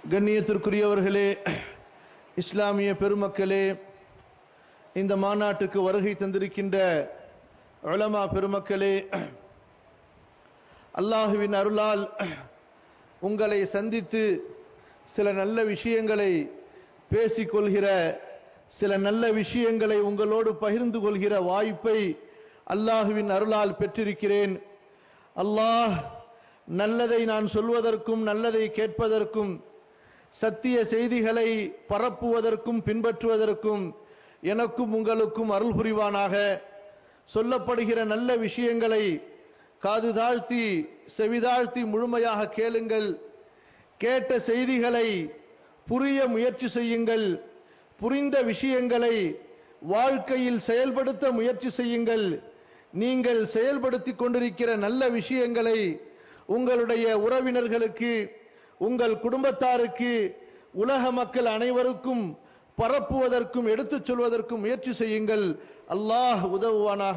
கண்ணியத்திற்குரியவர்களே இஸ்லாமிய பெருமக்களே இந்த மாநாட்டுக்கு வருகை தந்திருக்கின்ற உலமா பெருமக்களே அல்லாஹுவின் அருளால் உங்களை சந்தித்து சில நல்ல விஷயங்களை பேசிக்கொள்கிற சில நல்ல விஷயங்களை உங்களோடு பகிர்ந்து கொள்கிற வாய்ப்பை அல்லாஹுவின் அருளால் பெற்றிருக்கிறேன் அல்லாஹ் நல்லதை நான் சொல்வதற்கும் நல்லதை கேட்பதற்கும் சத்திய செய்திகளை பரப்புவதற்கும் பின்பற்றுவதற்கும் எனக்கும் உங்களுக்கும் அருள் புரிவானாக சொல்லப்படுகிற நல்ல விஷயங்களை காது தாழ்த்தி செவிதாழ்த்தி முழுமையாக கேளுங்கள் கேட்ட செய்திகளை புரிய முயற்சி செய்யுங்கள் புரிந்த விஷயங்களை வாழ்க்கையில் செயல்படுத்த முயற்சி செய்யுங்கள் நீங்கள் செயல்படுத்திக் கொண்டிருக்கிற நல்ல விஷயங்களை உங்களுடைய உறவினர்களுக்கு உங்கள் குடும்பத்தாருக்கு உலக மக்கள் அனைவருக்கும் பரப்புவதற்கும் எடுத்துச் சொல்வதற்கும் முயற்சி செய்யுங்கள் அல்லாஹ் உதவுவானாக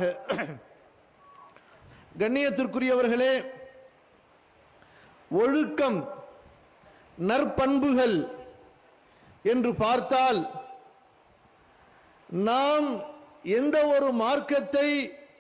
கண்ணியத்திற்குரியவர்களே ஒழுக்கம் நற்பண்புகள் என்று பார்த்தால் நாம் எந்த ஒரு மார்க்கத்தை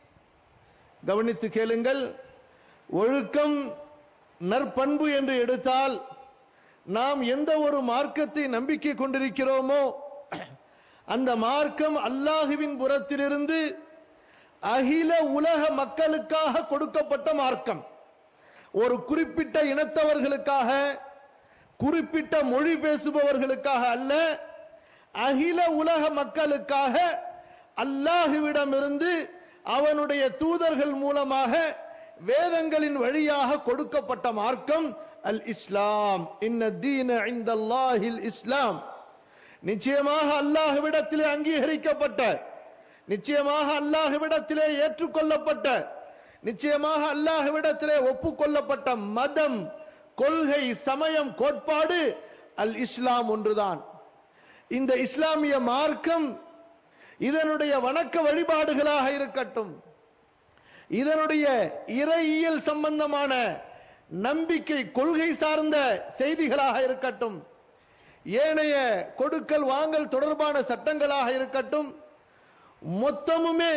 கவனித்து கேளுங்கள் ஒழுக்கம் நற்பண்பு என்று எடுத்தால் நாம் எந்த ஒரு மார்க்கத்தை நம்பிக்கை கொண்டிருக்கிறோமோ அந்த மார்க்கம் அல்லாஹுவின் புறத்திலிருந்து அகில உலக மக்களுக்காக கொடுக்கப்பட்ட மார்க்கம் ஒரு குறிப்பிட்ட இனத்தவர்களுக்காக குறிப்பிட்ட மொழி பேசுபவர்களுக்காக அல்ல அகில உலக மக்களுக்காக அல்லாஹுவிடமிருந்து அவனுடைய தூதர்கள் மூலமாக வேதங்களின் வழியாக கொடுக்கப்பட்ட மார்க்கம் அல் இஸ்லாம் இன்ன தீன இந்தல்லாஹில் இஸ்லாம் நிச்சயமாக அல்லாஹுவிடத்திலே அங்கீகரிக்கப்பட்ட நிச்சயமாக அல்லாஹுவிடத்திலே ஏற்றுக்கொள்ளப்பட்ட நிச்சயமாக அல்லாஹுவிடத்திலே ஒப்புக்கொள்ளப்பட்ட மதம் கொள்கை சமயம் கோட்பாடு அல் இஸ்லாம் ஒன்றுதான் இந்த இஸ்லாமிய மார்க்கம் இதனுடைய வணக்க வழிபாடுகளாக இருக்கட்டும் இதனுடைய இறையியல் சம்பந்தமான நம்பிக்கை கொள்கை சார்ந்த செய்திகளாக இருக்கட்டும் ஏனைய கொடுக்கல் வாங்கல் தொடர்பான சட்டங்களாக இருக்கட்டும் மொத்தமுமே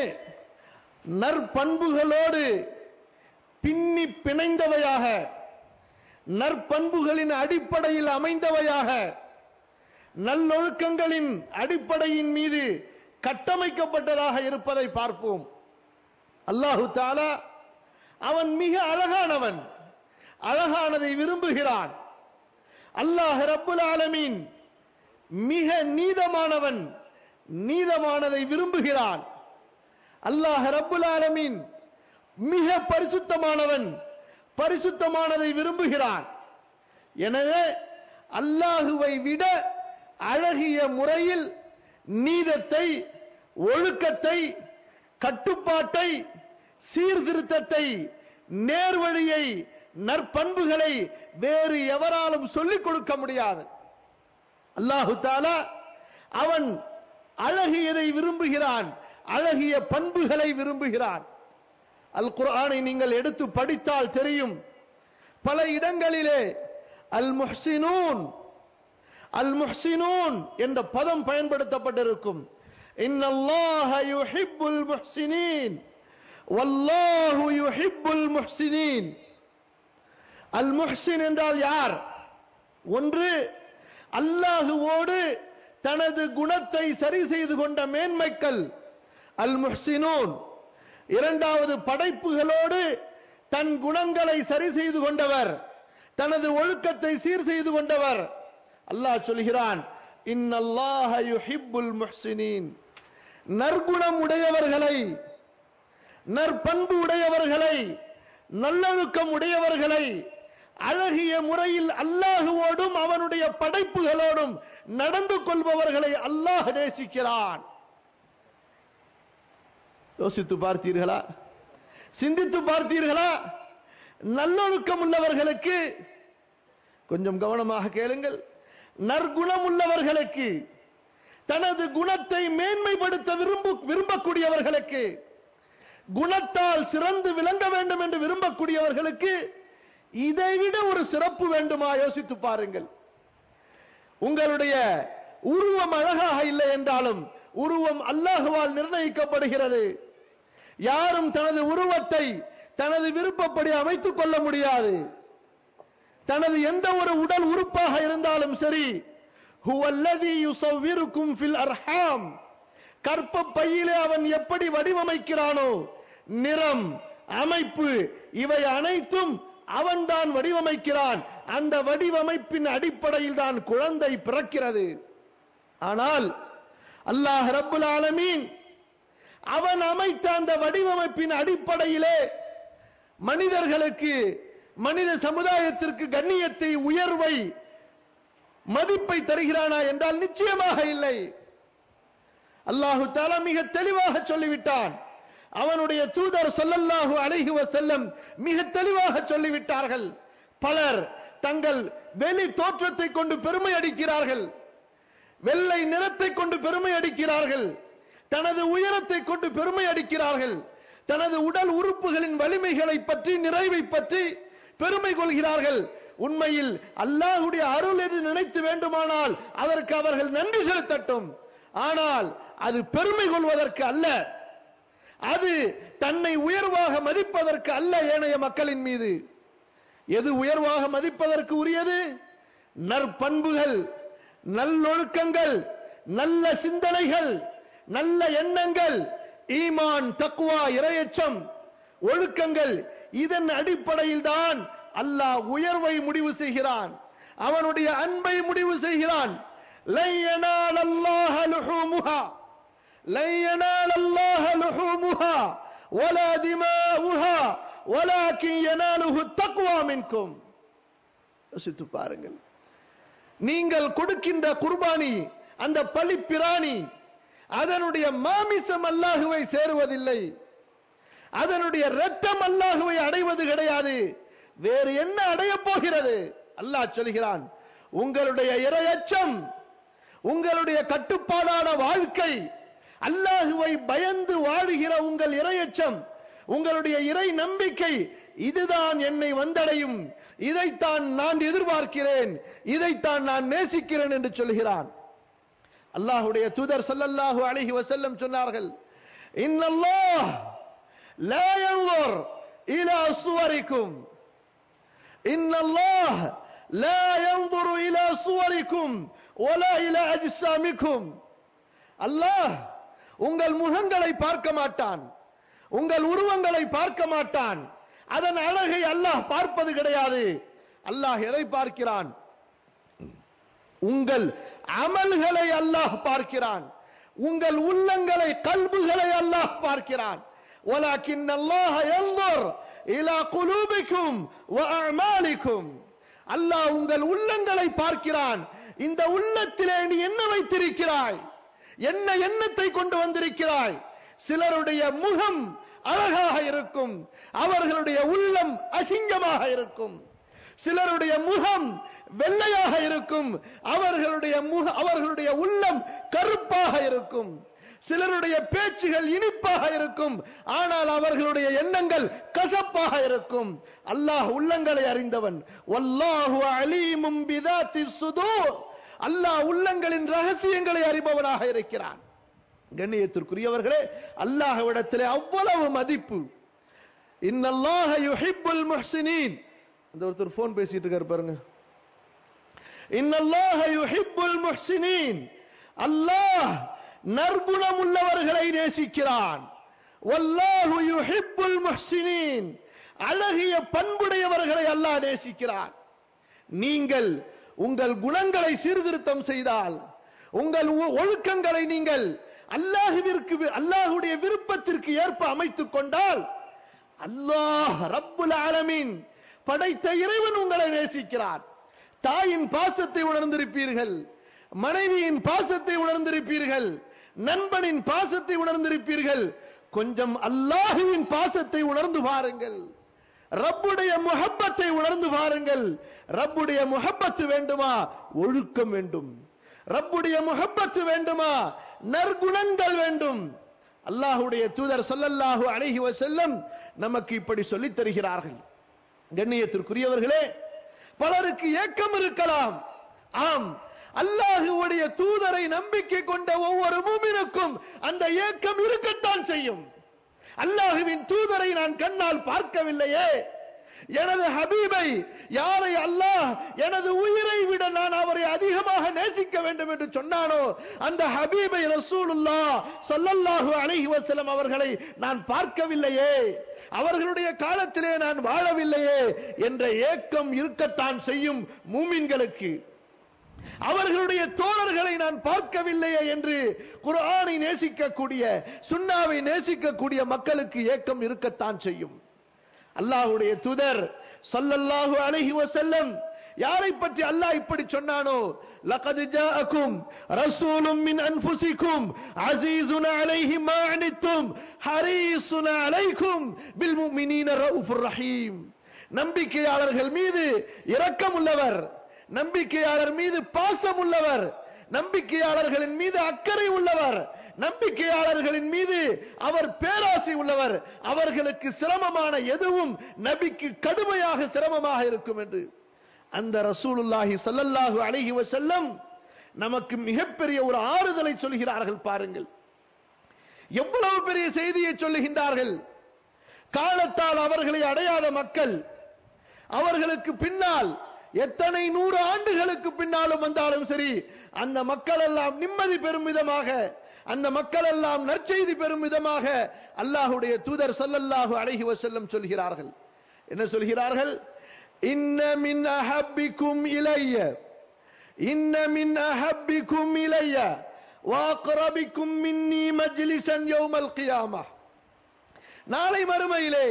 நற்பண்புகளோடு பின்னி பிணைந்தவையாக நற்பண்புகளின் அடிப்படையில் அமைந்தவையாக நல்லொழுக்கங்களின் அடிப்படையின் மீது கட்டமைக்கப்பட்டதாக இருப்பதை பார்ப்போம் அல்லாஹு தாலா அவன் மிக அழகானவன் அழகானதை விரும்புகிறான் அல்லாஹ் ரப்புல் ஆலமீன் மிக நீதமானவன் நீதமானதை விரும்புகிறான் அல்லாஹ் ரப்புல் ஆலமீன் மிக பரிசுத்தமானவன் பரிசுத்தமானதை விரும்புகிறான் எனவே அல்லாஹுவை விட அழகிய முறையில் நீதத்தை ஒழுக்கத்தை கட்டுப்பாட்டை சீர்திருத்தத்தை நேர்வழியை நற்பண்புகளை வேறு எவராலும் சொல்லிக் கொடுக்க முடியாது அல்லாஹு தாலா அவன் அழகியதை விரும்புகிறான் அழகிய பண்புகளை விரும்புகிறான் அல் குர்ஆனை நீங்கள் எடுத்து படித்தால் தெரியும் பல இடங்களிலே அல் முஹ்சினூன் அல் முஹ்சினூன் என்ற பதம் பயன்படுத்தப்பட்டிருக்கும் இன்னல்லாஹ யுஹிப்புல் முஹ்சினீன் வல்லாஹு யுஹிப்புல் முஹ்சினீன் அல் முஹ்சின் என்றால் யார் ஒன்று அல்லாஹுவோடு தனது குணத்தை சரி செய்து கொண்ட மேன்மைக்கள் அல் முஹ்சினூன் இரண்டாவது படைப்புகளோடு தன் குணங்களை சரி செய்து கொண்டவர் தனது ஒழுக்கத்தை சீர் செய்து கொண்டவர் அல்லாஹ் சொல்கிறான் இன்னல்லாஹ யுஹிப்புல் முஹ்சினீன் நற்குணம் உடையவர்களை நற்பண்பு உடையவர்களை நல்லொழுக்கம் உடையவர்களை அழகிய முறையில் அல்லாஹுவோடும் அவனுடைய படைப்புகளோடும் நடந்து கொள்பவர்களை அல்லாஹ் நேசிக்கிறான் யோசித்து பார்த்தீர்களா சிந்தித்து பார்த்தீர்களா நல்லொழுக்கம் உள்ளவர்களுக்கு கொஞ்சம் கவனமாக கேளுங்கள் நற்குணம் உள்ளவர்களுக்கு தனது குணத்தை மேன்மைப்படுத்த விரும்பு விரும்பக்கூடியவர்களுக்கு குணத்தால் சிறந்து விளங்க வேண்டும் என்று விரும்பக்கூடியவர்களுக்கு இதைவிட ஒரு சிறப்பு வேண்டுமா யோசித்து பாருங்கள் உங்களுடைய உருவம் அழகாக இல்லை என்றாலும் உருவம் அல்லாஹுவால் நிர்ணயிக்கப்படுகிறது யாரும் தனது உருவத்தை தனது விருப்பப்படி அமைத்துக் கொள்ள முடியாது தனது எந்த ஒரு உடல் உறுப்பாக இருந்தாலும் சரி ஹுவல்லதி யுசவ்விருக்கும் ஃபில் அர்ஹாம் கற்ப பையிலே அவன் எப்படி வடிவமைக்கிறானோ நிறம் அமைப்பு இவை அனைத்தும் அவன்தான் வடிவமைக்கிறான் அந்த வடிவமைப்பின் அடிப்படையில் தான் குழந்தை பிறக்கிறது ஆனால் அல்லாஹ் ரப்புல் ஆலமீன் அவன் அமைத்த அந்த வடிவமைப்பின் அடிப்படையிலே மனிதர்களுக்கு மனித சமுதாயத்திற்கு கண்ணியத்தை உயர்வை மதிப்பை தருகிறானா என்றால் நிச்சயமாக இல்லை அல்லாஹு தாலா மிக தெளிவாக சொல்லிவிட்டான் அவனுடைய தூதர் சொல்லல்லாஹு அலைஹி வஸல்லம் மிக தெளிவாக சொல்லிவிட்டார்கள் பலர் தங்கள் வெளி தோற்றத்தை கொண்டு பெருமை அடிக்கிறார்கள் வெள்ளை நிறத்தை கொண்டு பெருமை அடிக்கிறார்கள் தனது உயரத்தை கொண்டு பெருமை அடிக்கிறார்கள் தனது உடல் உறுப்புகளின் வலிமைகளை பற்றி நிறைவை பற்றி பெருமை கொள்கிறார்கள் உண்மையில் அல்லாஹுடைய அருள் என்று நினைத்து வேண்டுமானால் அதற்கு அவர்கள் நன்றி செலுத்தட்டும் ஆனால் அது பெருமை கொள்வதற்கு அல்ல அது தன்னை உயர்வாக மதிப்பதற்கு அல்ல ஏனைய மக்களின் மீது எது உயர்வாக மதிப்பதற்கு உரியது நற்பண்புகள் நல்லொழுக்கங்கள் நல்ல சிந்தனைகள் நல்ல எண்ணங்கள் ஈமான் தக்குவா இரையச்சம் ஒழுக்கங்கள் இதன் அடிப்படையில் தான் அல்லாஹ் உயர்வை முடிவு செய்கிறான் அவனுடைய அன்பை முடிவு செய்கிறான் لن ينال الله لحومها لن ينال الله لحومها ولا دماؤها ولكن يناله التقوى منكم யோசித்து பாருங்கள் நீங்கள் கொடுக்கின்ற குர்பானி அந்த பலி பிராணி அதனுடைய மாமிசம் அல்லாஹுவை சேருவதில்லை அதனுடைய ரத்தம் அல்லாஹுவை அடைவது கிடையாது வேறு என்ன அடைய போகிறது அல்லாஹ் சொல்கிறான் உங்களுடைய இரையச்சம் உங்களுடைய கட்டுப்பாடான வாழ்க்கை அல்லாஹுவை பயந்து வாழுகிற உங்கள் இரையச்சம் உங்களுடைய இறை நம்பிக்கை இதுதான் என்னை வந்தடையும் இதைத்தான் நான் எதிர்பார்க்கிறேன் இதைத்தான் நான் நேசிக்கிறேன் என்று சொல்கிறான் அல்லாஹுடைய தூதர் ஸல்லல்லாஹு அலைஹி வஸல்லம் சொன்னார்கள் இன்னல்லாஹ் லா யன்ظر இலா சுவரிக்கும் இன்னல்லாஹ் லா யன்ظر இலா சுவரிக்கும் ولا இலா அஜ்சாமிக்கும் அல்லாஹ் உங்கள் முகங்களை பார்க்க மாட்டான் உங்கள் உருவங்களை பார்க்க மாட்டான் அதன் அழகை அல்லாஹ் பார்ப்பது கிடையாது அல்லாஹ் எதை பார்க்கிறான் உங்கள் அமல்களை அல்லாஹ் பார்க்கிறான் உங்கள் உள்ளங்களை கல்புகளை அல்லாஹ் பார்க்கிறான் ولكن الله ينظر الى قلوبكم واعمالكم அல்லாஹ் உங்கள் உள்ளங்களை பார்க்கிறான் இந்த உள்ளத்திலே நீ என்ன வைத்திருக்கிறாய் என்ன எண்ணத்தை கொண்டு வந்திருக்கிறாய் சிலருடைய முகம் அழகாக இருக்கும் அவர்களுடைய உள்ளம் அசிங்கமாக இருக்கும் சிலருடைய முகம் வெள்ளையாக இருக்கும் அவர்களுடைய முக அவர்களுடைய உள்ளம் கருப்பாக இருக்கும் சிலருடைய பேச்சுகள் இனிப்பாக இருக்கும் ஆனால் அவர்களுடைய எண்ணங்கள் கசப்பாக இருக்கும் அல்லாஹ் உள்ளங்களை அறிந்தவன் வல்லாஹு அலீமும் பிதாத்தி சுதூர் அல்லாஹ் உள்ளங்களின் ரகசியங்களை அறிபவனாக இருக்கிறான் கண்ணியத்திற்குரியவர்களே அல்லாஹ்விடத்திலே அவ்வளவு மதிப்பு இன்னல்லாஹ யுஹிப்புல் முஹ்சினீன் அந்த ஒருத்தர் போன் பேசிட்டு இருக்காரு பாருங்க இன்னல்லாஹ யுஹிப்புல் முஹ்சினீன் அல்லாஹ் நற்குணம் உள்ளவர்களை நேசிக்கிறான் வல்லாஹு யுஹிப்புல் முஹ்சினீன் அழகிய பண்புடையவர்களை அல்லாஹ் நேசிக்கிறான் நீங்கள் உங்கள் குணங்களை சீர்திருத்தம் செய்தால் உங்கள் ஒ- ஒழுக்கங்களை நீங்கள் அல்லாஹுவிற்கு வி- அல்லாஹுடைய விருப்பத்திற்கு ஏற்ப அமைத்துக் கொண்டால் அல்லாஹ் ரப்புல் ஆலமீன் படைத்த இறைவன் உங்களை நேசிக்கிறான் தாயின் பாசத்தை உணர்ந்திருப்பீர்கள் மனைவியின் பாசத்தை உணர்ந்திருப்பீர்கள் நண்பனின் பாசத்தை உணர்ந்திருப்பீர்கள் கொஞ்சம் அல்லாஹுவின் பாசத்தை உணர்ந்து பாருங்கள் ரப்புடைய முஹப்பத்தை உணர்ந்து பாருங்கள் ரப்புடைய முஹப்பத்து வேண்டுமா ஒழுக்கம் வேண்டும் ரப்புடைய முஹப்பத்து வேண்டுமா நற்குணங்கள் வேண்டும் அல்லாஹுடைய தூதர் ஸல்லல்லாஹு அலைஹி வஸல்லம் நமக்கு இப்படி சொல்லித் தருகிறார்கள் கண்ணியத்திற்குரியவர்களே பலருக்கு ஏக்கம் இருக்கலாம் ஆம் அல்லாஹுவுடைய தூதரை நம்பிக்கை கொண்ட ஒவ்வொரு மூமினுக்கும் அந்த ஏக்கம் இருக்கத்தான் செய்யும் அல்லாஹுவின் தூதரை நான் கண்ணால் பார்க்கவில்லையே எனது ஹபீபை யாரை அல்லாஹ் எனது உயிரை விட நான் அவரை அதிகமாக நேசிக்க வேண்டும் என்று சொன்னானோ அந்த ஹபீபை ரசூலுல்லா ஸல்லல்லாஹு அலைஹி வஸல்லம் அவர்களை நான் பார்க்கவில்லையே அவர்களுடைய காலத்திலே நான் வாழவில்லையே என்ற ஏக்கம் இருக்கத்தான் செய்யும் மூமின்களுக்கு அவர்களுடைய தோழர்களை நான் பார்க்கவில்லையே என்று குர்ஆனை நேசிக்கக்கூடிய சுன்னாவை நேசிக்கக்கூடிய மக்களுக்கு ஏக்கம் இருக்கத்தான் செய்யும் அல்லாஹ்வுடைய தூதர் ஸல்லல்லாஹு அலைஹி வஸல்லம் யாரை பற்றி அல்லாஹ் இப்படி சொன்னானோ லகத் ஜாஅக்கும் ரசூலும் மின் அன்ஃபுசிக்கும் அஸீஸுன் அலைஹி மா அனித்தும் ஹரீஸுன் அலைக்கும் பில் முஃமினீன ரவுஃபுர் ரஹீம் நம்பிக்கையாளர்கள் மீது இரக்கம் உள்ளவர் நம்பிக்கையாளர் மீது பாசம் உள்ளவர் நம்பிக்கையாளர்களின் மீது அக்கறை உள்ளவர் நம்பிக்கையாளர்களின் மீது அவர் பேராசை உள்ளவர் அவர்களுக்கு சிரமமான எதுவும் நபிக்கு கடுமையாக சிரமமாக இருக்கும் என்று அந்த ரசூலுல்லாஹி ஸல்லல்லாஹு அலைஹி வஸல்லம் நமக்கு மிகப்பெரிய ஒரு ஆறுதலை சொல்கிறார்கள் பாருங்கள் எவ்வளவு பெரிய செய்தியை சொல்லுகின்றார்கள் காலத்தால் அவர்களை அடையாத மக்கள் அவர்களுக்கு பின்னால் எத்தனை நூறு ஆண்டுகளுக்கு பின்னாலும் வந்தாலும் சரி அந்த மக்கள் எல்லாம் நிம்மதி பெறும் விதமாக அந்த மக்கள் எல்லாம் நற்செய்தி பெறும் விதமாக அல்லாஹுடைய தூதர் ஸல்லல்லாஹு அலைஹி வஸல்லம் சொல்கிறார்கள் என்ன சொல்கிறார்கள் இன்ன மின் அஹப்பிக்கும் இலைய இன்ன மின் அஹப்பிக்கும் இலைய வாக்ரபிக்கும் மின்னி மஜ்லிசன் யௌமல் கியாமா நாளை மறுமையிலே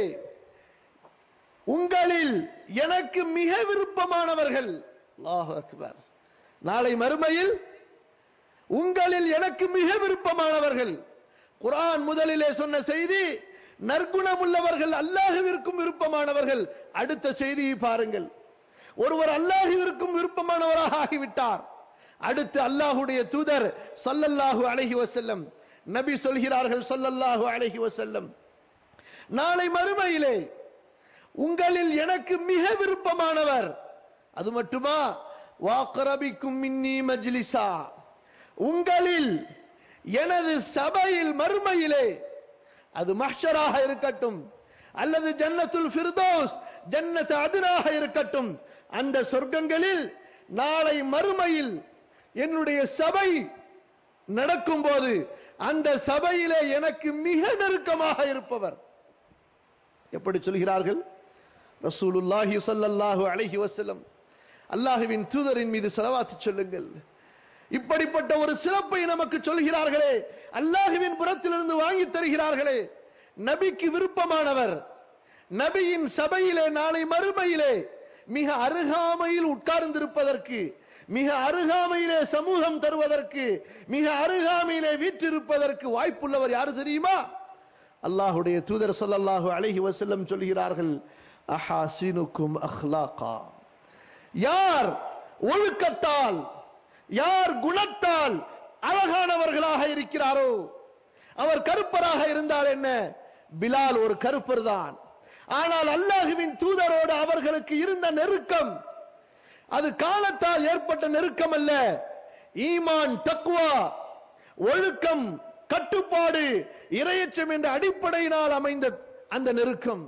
உங்களில் எனக்கு மிக விருப்பமானவர்கள் அல்லாஹு அக்பர் நாளை மறுமையில் உங்களில் எனக்கு மிக விருப்பமானவர்கள் குர்ஆன் முதலிலே சொன்ன செய்தி நற்குணம் உள்ளவர்கள் அல்லாஹுவிற்கும் விருப்பமானவர்கள் அடுத்த செய்தியை பாருங்கள் ஒருவர் அல்லாஹுவிற்கும் விருப்பமானவராக ஆகிவிட்டார் அடுத்து அல்லாஹுடைய தூதர் ஸல்லல்லாஹு அலைஹி வஸல்லம் நபி சொல்கிறார்கள் ஸல்லல்லாஹு அலைஹி வஸல்லம் நாளை மறுமையிலே உங்களில் எனக்கு மிக விருப்பமானவர் அது மட்டுமா வாக்கரபிக்கும் மின்னி மஜ்லிசா உங்களில் எனது சபையில் மறுமையிலே அது மஹ்ஷராக இருக்கட்டும் அல்லது ஜன்னத்துல் ஃபிர்தௌஸ் ஜன்னத் அதுனாக இருக்கட்டும் அந்த சொர்க்கங்களில் நாளை மறுமையில் என்னுடைய சபை நடக்கும்போது அந்த சபையிலே எனக்கு மிக நெருக்கமாக இருப்பவர் எப்படி சொல்கிறார்கள் ரசூலுல்லாஹி ஸல்லல்லாஹு அலைஹி வஸல்லம் அல்லாஹ்வின் தூதரின் மீது ஸலவாத்து சொல்லுங்கள் இப்படிப்பட்ட ஒரு சிறப்பை நமக்கு சொல்கிறார்களே அல்லாஹ்வின் புறத்திலிருந்து வாங்கி தருகிறார்களே நபிக்கு விருப்பமானவர் நபியின் சபையிலே நாளை மறுமையிலே மிக அருகாமையில் உட்கார்ந்திருப்பதற்கு மிக அருகாமையிலே சமூகம் தருவதற்கு மிக அருகாமையிலே வீற்றிருப்பதற்கு வாய்ப்புள்ளவர் யாரு தெரியுமா அல்லாஹுடைய தூதர் ஸல்லல்லாஹு அலைஹி வஸல்லம் சொல்கிறார்கள் அஹாசினுக்கும் அஹ்லாகா யார் ஒழுக்கத்தால் யார் குணத்தால் அழகானவர்களாக இருக்கிறாரோ அவர் கருப்பராக இருந்தால் என்ன பிலால் ஒரு கருப்பர் தான் ஆனால் அல்லாஹுவின் தூதரோடு அவர்களுக்கு இருந்த நெருக்கம் அது காலத்தால் ஏற்பட்ட நெருக்கம் அல்ல ஈமான் தக்குவா ஒழுக்கம் கட்டுப்பாடு இரையச்சம் என்ற அடிப்படையினால் அமைந்த அந்த நெருக்கம்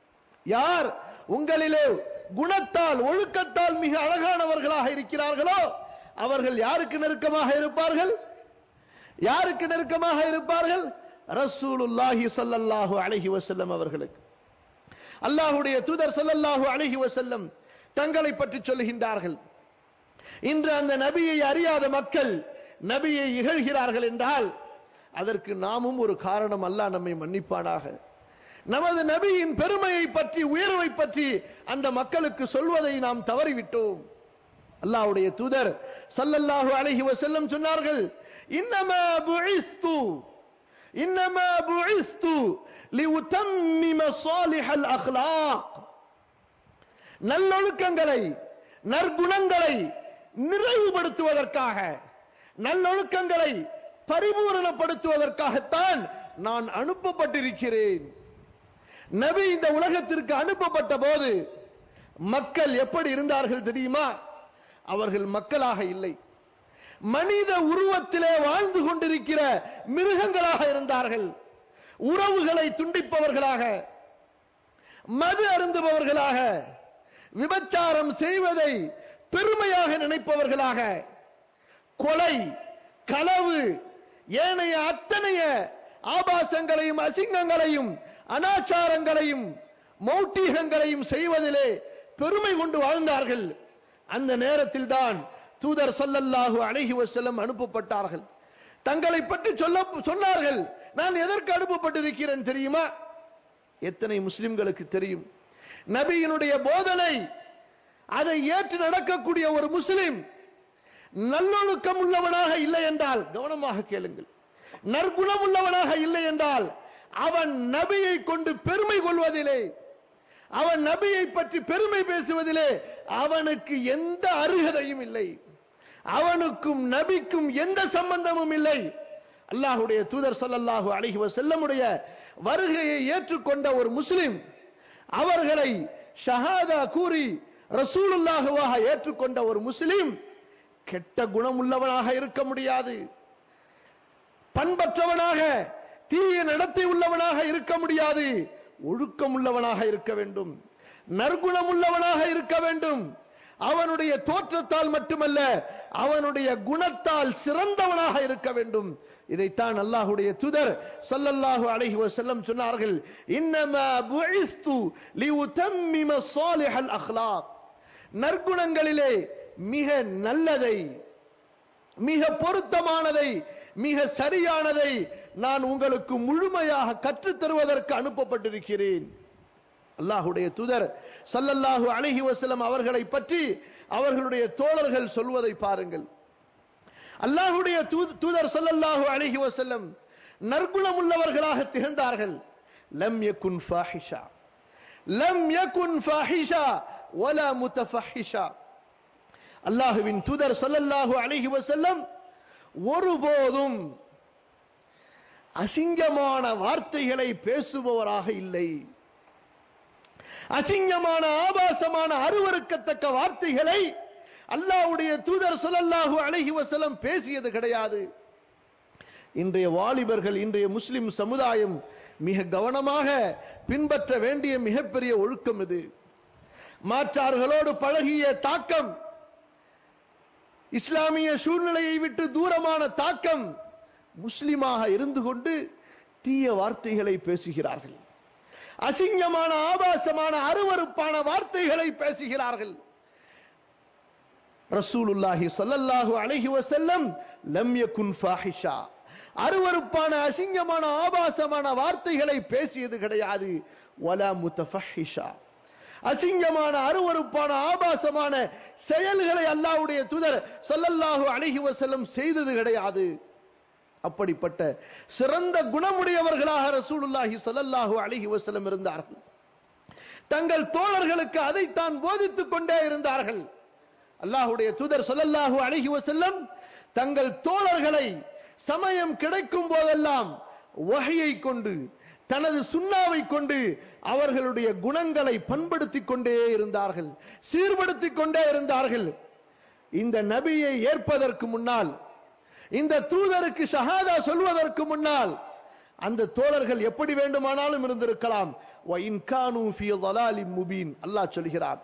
யார் உங்களிலே குணத்தால் ஒழுக்கத்தால் மிக அழகானவர்களாக இருக்கிறார்களோ அவர்கள் யாருக்கு நெருக்கமாக இருப்பார்கள் யாருக்கு நெருக்கமாக இருப்பார்கள் ரசூலுல்லாஹி ஸல்லல்லாஹு அலைஹி வஸல்லம் அவர்களுக்கு அல்லாஹ்வுடைய தூதர் ஸல்லல்லாஹு அலைஹி வஸல்லம் தங்களை பற்றி சொல்லுகின்றார்கள் இன்று அந்த நபியை அறியாத மக்கள் நபியை இகழ்கிறார்கள் என்றால் அதற்கு நாமும் ஒரு காரணம் அல்லாஹ் நம்மை மன்னிப்பானாக நமது நபியின் பெருமையை பற்றி உயர்வை பற்றி அந்த மக்களுக்கு சொல்வதை நாம் தவறிவிட்டோம் அல்லாஹ்வுடைய தூதர் ஸல்லல்லாஹு அலைஹி வஸல்லம் சொன்னார்கள் இன்னமா புஇஸ்து இன்னமா புஇஸ்து லியுதம்மிம ஸாலிஹல் அக்லாக் நல்லொழுக்கங்களை நற்குணங்களை நிறைவுபடுத்துவதற்காக நல்லொழுக்கங்களை பரிபூரணப்படுத்துவதற்காகத்தான் நான் அனுப்பப்பட்டிருக்கிறேன் நபி இந்த உலகத்திற்கு அனுப்பப்பட்ட போது மக்கள் எப்படி இருந்தார்கள் தெரியுமா அவர்கள் மக்களாக இல்லை மனித உருவத்திலே வாழ்ந்து கொண்டிருக்கிற மிருகங்களாக இருந்தார்கள் உறவுகளை துண்டிப்பவர்களாக மது அருந்துபவர்களாக விபச்சாரம் செய்வதை பெருமையாக நினைப்பவர்களாக கொலை களவு ஏனைய அத்தனைய ஆபாசங்களையும் அசிங்கங்களையும் அனாச்சாரங்களையும் மௌட்டீகங்களையும் செய்வதிலே பெருமை கொண்டு வாழ்ந்தார்கள் அந்த நேரத்தில் தான் தூதர் ஸல்லல்லாஹு அலைஹி வஸல்லம் அனுப்பப்பட்டார்கள் தங்களை பற்றி சொல்ல சொன்னார்கள் நான் எதற்கு அனுப்பப்பட்டிருக்கிறேன் தெரியுமா எத்தனை முஸ்லிம்களுக்கு தெரியும் நபியினுடைய போதனை அதை ஏற்று நடக்கக்கூடிய ஒரு முஸ்லிம் நல்லொழுக்கம் உள்ளவனாக இல்லை என்றால் கவனமாக கேளுங்கள் நற்குணம் உள்ளவனாக இல்லை என்றால் அவன் நபியை கொண்டு பெருமை கொள்வதிலே அவன் நபியை பற்றி பெருமை பேசுவதிலே அவனுக்கு எந்த அருகதையும் இல்லை அவனுக்கும் நபிக்கும் எந்த சம்பந்தமும் இல்லை அல்லாஹுடைய தூதர் ஸல்லல்லாஹு அலைஹி வஸல்லமுடைய வருகையை ஏற்றுக்கொண்ட ஒரு முஸ்லிம் அவர்களை ஷஹாதா கூறி ரசூலுல்லாஹுவாக ஏற்றுக்கொண்ட ஒரு முஸ்லிம் கெட்ட குணம் உள்ளவனாக இருக்க முடியாது பண்பற்றவனாக தீய நடத்தை உள்ளவனாக இருக்க முடியாது ஒழுக்கம் உள்ளவனாக இருக்க வேண்டும் நற்குணம் உள்ளவனாக இருக்க வேண்டும் அவனுடைய தோற்றத்தால் மட்டுமல்ல அவனுடைய குணத்தால் சிறந்தவனாக இருக்க வேண்டும் இதைத்தான் அல்லாஹுடைய தூதர் ஸல்லல்லாஹு அலைஹி வஸல்லம் சொன்னார்கள் இன்னமா புஇஸ்து லியுதம்மிம ஸாலிஹல் அக்லாக் நற்குணங்களிலே மிக நல்லதை மிக பொருத்தமானதை மிக சரியானதை நான் உங்களுக்கு முழுமையாக கற்றுத் தருவதற்கு அனுப்பப்பட்டிருக்கிறேன் அல்லாஹுடைய தூதர் ஸல்லல்லாஹு அலைஹி வஸல்லம் அவர்களை பற்றி அவர்களுடைய தோழர்கள் சொல்வதை பாருங்கள் அல்லாஹுடைய தூ- தூதர் ஸல்லல்லாஹு அலைஹி வஸல்லம் நற்குணம் உள்ளவர்களாக திகழ்ந்தார்கள் லம் யகுன் ஃபாஹிஷா லம் யகுன் ஃபாஹிஷா வலா முத்தஃபஹிஷா அல்லாஹுவின் தூதர் ஸல்லல்லாஹு அலைஹி வஸல்லம் ஒருபோதும் அசிங்கமான வார்த்தைகளை பேசுபவராக இல்லை அசிங்கமான ஆபாசமான அருவருக்கத்தக்க வார்த்தைகளை அல்லாஹ்வுடைய தூதர் ஸல்லல்லாஹு அலைஹி வஸல்லம் பேசியது கிடையாது இன்றைய வாலிபர்கள் இன்றைய முஸ்லிம் சமுதாயம் மிக கவனமாக பின்பற்ற வேண்டிய மிகப்பெரிய ஒழுக்கம் இது மாற்றார்களோடு பழகிய தாக்கம் இஸ்லாமிய சூழ்நிலையை விட்டு தூரமான தாக்கம் முஸ்லிமாக இருந்து கொண்டு தீய வார்த்தைகளை பேசுகிறார்கள் அசிங்கமான ஆபாசமான அருவருப்பான வார்த்தைகளை பேசுகிறார்கள் ரசூலுல்லாஹி ஸல்லல்லாஹு அலைஹி வஸல்லம் லம் யகுன் ஃபாஹிஷா அருவருப்பான அசிங்கமான ஆபாசமான வார்த்தைகளை பேசியது கிடையாது வலா முத்தஃபஹிஷா அசிங்கமான அருவருப்பான ஆபாசமான செயல்களை அல்லாஹ்வுடைய தூதர் ஸல்லல்லாஹு அலைஹி வஸல்லம் செய்தது கிடையாது அப்படிப்பட்ட சிறந்த குணமுடையவர்களாக ரசூலுல்லாஹி ஸல்லல்லாஹு அலைஹி வஸல்லம் இருந்தார்கள் தங்கள் தோழர்களுக்கு அதைத்தான் போதித்துக் கொண்டே இருந்தார்கள் அல்லாஹ்வுடைய தூதர் ஸல்லல்லாஹு அலைஹி வஸல்லம் தங்கள் தோழர்களை சமயம் கிடைக்கும் போதெல்லாம் வகையை கொண்டு தனது சுண்ணாவை கொண்டு அவர்களுடைய குணங்களை பண்படுத்திக் கொண்டே இருந்தார்கள் சீர்படுத்திக் கொண்டே இருந்தார்கள் இந்த நபியை ஏற்பதற்கு முன்னால் இந்த தூதருக்கு ஷஹாதா சொல்வதற்கு முன்னால் அந்த தோழர்கள் எப்படி வேண்டுமானாலும் இருந்திருக்கலாம் وَإِنْ كَانُوا فِي ضَلَالٍ مُبِينٍ அல்லாஹ் சொல்கிறார்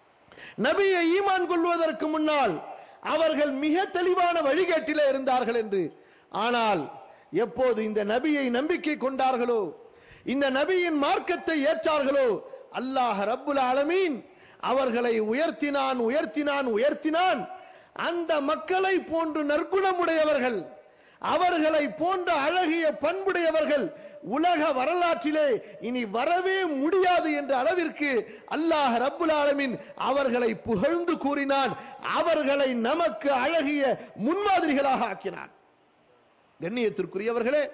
நபியை ஈமான் கொள்வதற்கு முன்னால் அவர்கள் மிக தெளிவான வழிகேட்டிலே இருந்தார்கள் என்று ஆனால் எப்போது இந்த நபியை நம்பிக்கை கொண்டார்களோ இந்த நபியின் மார்க்கத்தை ஏற்றார்களோ அல்லாஹ் ரப்புல் ஆலமீன் அவர்களை உயர்த்தினான் உயர்த்தினான் உயர்த்தினான் அந்த மக்களை போன்று நற்குணமுடையவர்கள் அவர்களை போன்ற அழகிய பண்புடையவர்கள் உலக வரலாற்றிலே இனி வரவே முடியாது என்ற அளவிற்கு அல்லாஹ் ரப்புல் ஆலமீன் அவர்களை புகழ்ந்து கூறினான் அவர்களை நமக்கு அழகிய முன்மாதிரிகளாக ஆக்கினான் கண்ணியத்திற்குரியவர்களே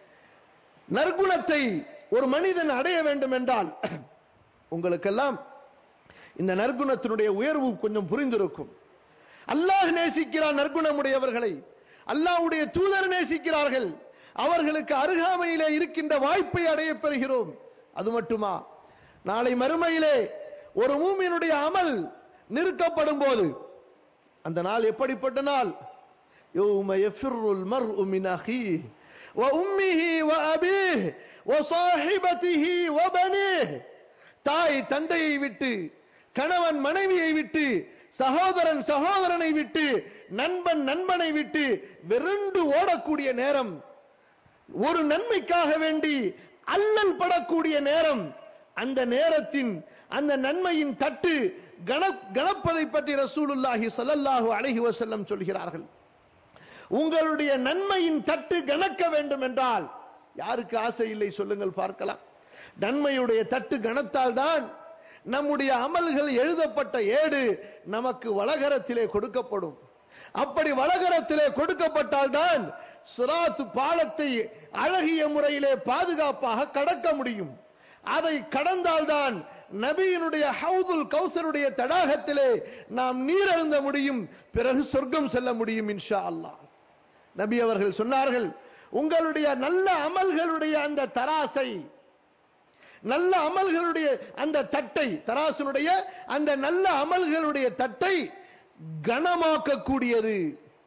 நற்குணத்தை ஒரு மனிதன் அடைய வேண்டும் என்றால் உங்களுக்கெல்லாம் இந்த நற்குணத்தினுடைய உயர்வு கொஞ்சம் புரிந்திருக்கும் அல்லாஹ் நேசிக்கிறான் நற்குணமுடையவர்களை அல்லாஹ்வுடைய தூதர் நேசிக்கிறார்கள் அவர்களுக்கு அருகாமையிலே இருக்கின்ற வாய்ப்பை அடைய பெறுகிறோம் அது மட்டுமா நாளை மறுமையிலே ஒரு மூமியினுடைய அமல் நிறுத்தப்படும் போது அந்த நாள் எப்படிப்பட்ட நாள் يوم يفر المرء من أخيه وأمه وأبيه وصاحبته وبنيه தாய் தந்தையை விட்டு கணவன் மனைவியை விட்டு சகோதரன் சகோதரனை விட்டு நண்பன் நண்பனை விட்டு விரண்டு ஓடக்கூடிய நேரம் ஒரு நன்மைக்காக வேண்டி அல்லல் படக்கூடிய நேரம் அந்த நேரத்தின் அந்த நன்மையின் தட்டு கண கணப்பதை பற்றி ரசூலுல்லாஹி ஸல்லல்லாஹு அலைஹி வஸல்லம் சொல்கிறார்கள் உங்களுடைய நன்மையின் தட்டு கணக்க வேண்டும் என்றால் யாருக்கு ஆசை இல்லை சொல்லுங்கள் பார்க்கலாம் நன்மையுடைய தட்டு கணத்தால் தான் நம்முடைய அமல்கள் எழுதப்பட்ட ஏடு நமக்கு வலகரத்திலே கொடுக்கப்படும் அப்படி வலகரத்திலே கொடுக்கப்பட்டால் தான் சிராத் பாலத்தை அழகிய முறையிலே பாதுகாப்பாக கடக்க முடியும் அதை கடந்தால்தான் நபியினுடைய ஹவுதுல் கௌசருடைய தடாகத்திலே நாம் நீர் அருந்த முடியும் பிறகு சொர்க்கம் செல்ல முடியும் இன்ஷா அல்லாஹ் நபி அவர்கள் சொன்னார்கள் உங்களுடைய நல்ல அமல்களுடைய அந்த தராசை நல்ல அமல்களுடைய அந்த தட்டை தராசனுடைய அந்த நல்ல அமல்களுடைய தட்டை கனமாக்கக்கூடியது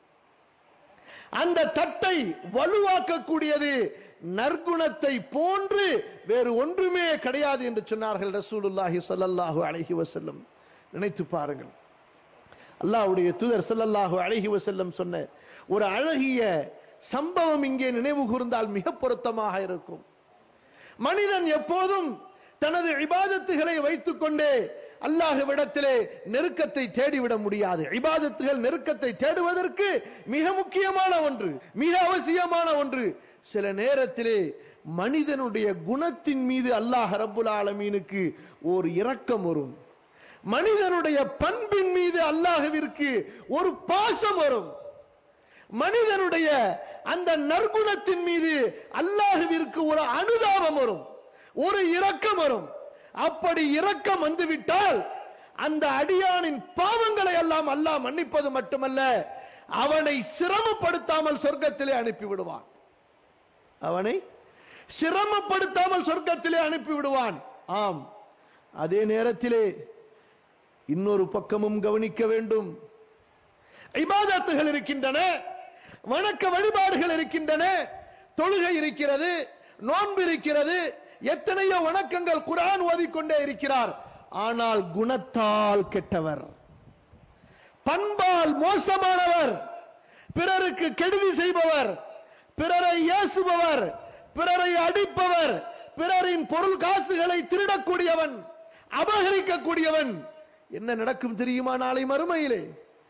அந்த தட்டை வலுவாக்கக்கூடியது நற்குணத்தை போன்று வேறு ஒன்றுமே கிடையாது என்று சொன்னார்கள் ரசூலுல்லாஹி ஸல்லல்லாஹு அலைஹி வஸல்லம் நினைத்து பாருங்கள் அல்லாஹ்வுடைய தூதர் ஸல்லல்லாஹு அலைஹி வஸல்லம் சொன்ன ஒரு அழகிய சம்பவம் இங்கே நினைவு கூர்ந்தால் மிக பொருத்தமாக இருக்கும் மனிதன் எப்போதும் தனது இபாதத்துகளை வைத்துக் கொண்டே அல்லாஹ்விடத்திலே நெருக்கத்தை தேடிவிட முடியாது இபாதத்துகள் நெருக்கத்தை தேடுவதற்கு மிக முக்கியமான ஒன்று மிக அவசியமான ஒன்று சில நேரத்திலே மனிதனுடைய குணத்தின் மீது அல்லாஹ் ரப்புல் ஆலமீனுக்கு ஒரு இரக்கம் வரும் மனிதனுடைய பண்பின் மீது அல்லாஹ்விற்கு ஒரு பாசம் வரும் மனிதனுடைய அந்த நற்குணத்தின் மீது அல்லாஹுவிற்கு ஒரு அனுதாபம் வரும் ஒரு இரக்கம் வரும் அப்படி இரக்கம் வந்துவிட்டால் அந்த அடியானின் பாவங்களை எல்லாம் அல்லாஹ் மன்னிப்பது மட்டுமல்ல அவனை சிரமப்படுத்தாமல் சொர்க்கத்திலே அனுப்பி விடுவான் அவனை சிரமப்படுத்தாமல் சொர்க்கத்திலே அனுப்பி விடுவான் ஆம் அதே நேரத்திலே இன்னொரு பக்கமும் கவனிக்க வேண்டும் இபாதத்துகள் இருக்கின்றன வணக்க வழிபாடுகள் இருக்கின்றன தொழுகை இருக்கிறது நோன்பு இருக்கிறது எத்தனையோ வணக்கங்கள் குரான் ஓதிக்கொண்டே இருக்கிறார் ஆனால் குணத்தால் கெட்டவர் பண்பால் மோசமானவர் பிறருக்கு கெடுதி செய்பவர் பிறரை ஏசுபவர் பிறரை அடிப்பவர் பிறரின் பொருள் காசுகளை திருடக்கூடியவன் அபகரிக்கக்கூடியவன் என்ன நடக்கும் தெரியுமா நாளை மறுமையிலே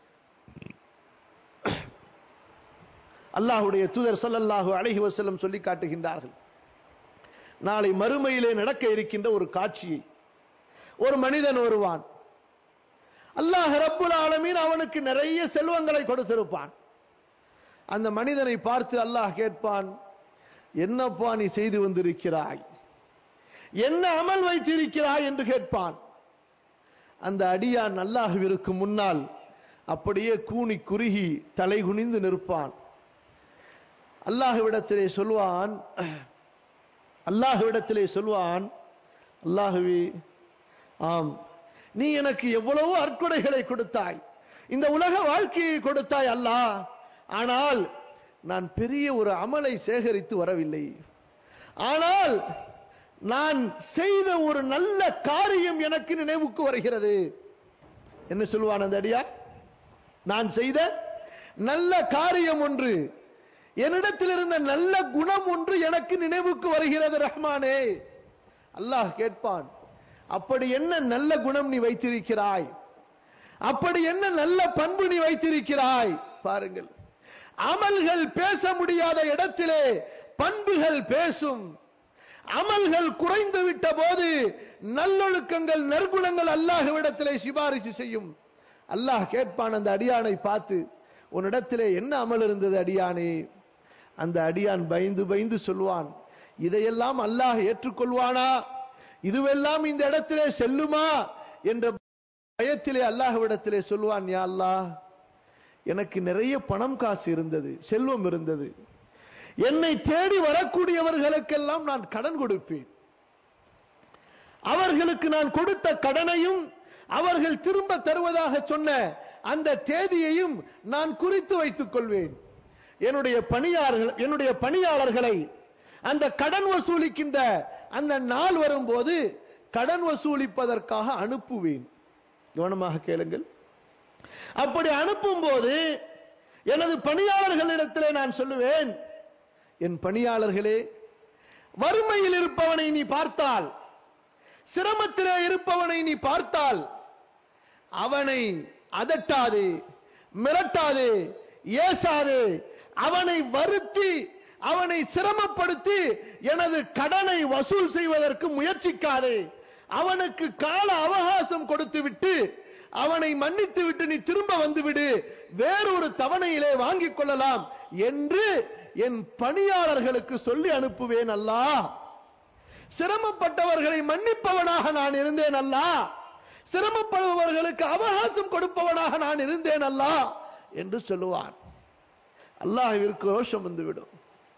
அல்லாஹுடைய தூதர் ஸல்லல்லாஹு அலைஹி வஸல்லம் சொல்லி காட்டுகின்றார்கள் நாளை மறுமையிலே நடக்க இருக்கின்ற ஒரு காட்சியை ஒரு மனிதன் வருவான் அல்லாஹ் ரப்புல் ஆலமீன் அவனுக்கு நிறைய செல்வங்களை கொடுத்திருப்பான் அந்த மனிதனை பார்த்து அல்லாஹ் கேட்பான் என்னப்பா நீ செய்து வந்திருக்கிறாய் என்ன அமல் வைத்திருக்கிறாய் என்று கேட்பான் அந்த அடியான் அல்லாஹ்விற்கு முன்னால் அப்படியே கூனி குறுகி தலை குனிந்து நிற்பான் அல்லாஹ்விடத்திலே சொல்வான் அல்லாஹ்விடத்திலே சொல்வான் அல்லாஹுவே ஆம் நீ எனக்கு எவ்வளவோ அற்கொடைகளை கொடுத்தாய் இந்த உலக வாழ்க்கையை கொடுத்தாய் அல்லாஹ் ஆனால் நான் பெரிய ஒரு அமலை சேகரித்து வரவில்லை ஆனால் நான் செய்த ஒரு நல்ல காரியம் எனக்கு நினைவுக்கு வருகிறது என்ன சொல்லுவான் அந்த அடியா நான் செய்த நல்ல காரியம் ஒன்று என்னிடத்தில் இருந்த நல்ல குணம் ஒன்று எனக்கு நினைவுக்கு வருகிறது ரஹ்மானே அல்லாஹ் கேட்பான் அப்படி என்ன நல்ல குணம் நீ வைத்திருக்கிறாய் அப்படி என்ன நல்ல பண்பு நீ வைத்திருக்கிறாய் பாருங்கள் அமல்கள் பேச முடியாத இடத்திலே பண்புகள் பேசும் அமல்கள் குறைந்து விட்ட போது நல்லொழுக்கங்கள் நற்குணங்கள் அல்லாஹ்விடத்திலே சிபாரிசு செய்யும் அல்லாஹ் கேட்பான் அந்த அடியானை பார்த்து உன்னிடத்திலே என்ன அமல் இருந்தது அடியானே அந்த அடியான் பயந்து பயந்து சொல்வான் இதையெல்லாம் அல்லாஹ் ஏற்றுக்கொள்வானா இதுவெல்லாம் இந்த இடத்திலே செல்லுமா என்ற பயத்திலே அல்லாஹ்விடத்திலே சொல்வான் யா அல்லாஹ் எனக்கு நிறைய பணம் காசு இருந்தது செல்வம் இருந்தது என்னை தேடி வரக்கூடியவர்களுக்கெல்லாம் நான் கடன் கொடுப்பேன் அவர்களுக்கு நான் கொடுத்த கடனையும் அவர்கள் திரும்ப தருவதாக சொன்ன அந்த தேதியையும் நான் குறித்து வைத்துக் கொள்வேன் என்னுடைய பணியாளர்கள் என்னுடைய பணியாளர்களை அந்த கடன் வசூலிக்கின்ற அந்த நாள் வரும்போது கடன் வசூலிப்பதற்காக அனுப்புவேன் கவனமாக கேளுங்கள் அப்படி அனுப்பும் போது எனது பணியாளர்களிடத்திலே நான் சொல்லுவேன் என் பணியாளர்களே வறுமையில் இருப்பவனை நீ பார்த்தால் சிரமத்திலே இருப்பவனை நீ பார்த்தால் அவனை அதட்டாது மிரட்டாது ஏசாது அவனை வருத்தி அவனை சிரமப்படுத்தி எனது கடனை வசூல் செய்வதற்கு முயற்சிக்காது அவனுக்கு கால அவகாசம் கொடுத்து விட்டு அவனை மன்னித்து விட்டு நீ திரும்ப வந்து விடு வேறொரு தவணையிலே வாங்கிக் கொள்ளலாம் என்று என் பணியாளர்களுக்கு சொல்லி அனுப்புவேன் அல்லாஹ் சிரமப்பட்டவர்களை மன்னிப்பவனாக நான் இருந்தேன் அல்லா சிரமப்படுபவர்களுக்கு அவகாசம் கொடுப்பவனாக நான் இருந்தேன் அல்லா என்று சொல்லுவான் அல்லாஹ்விற்கு ரோஷம் வந்துவிடும்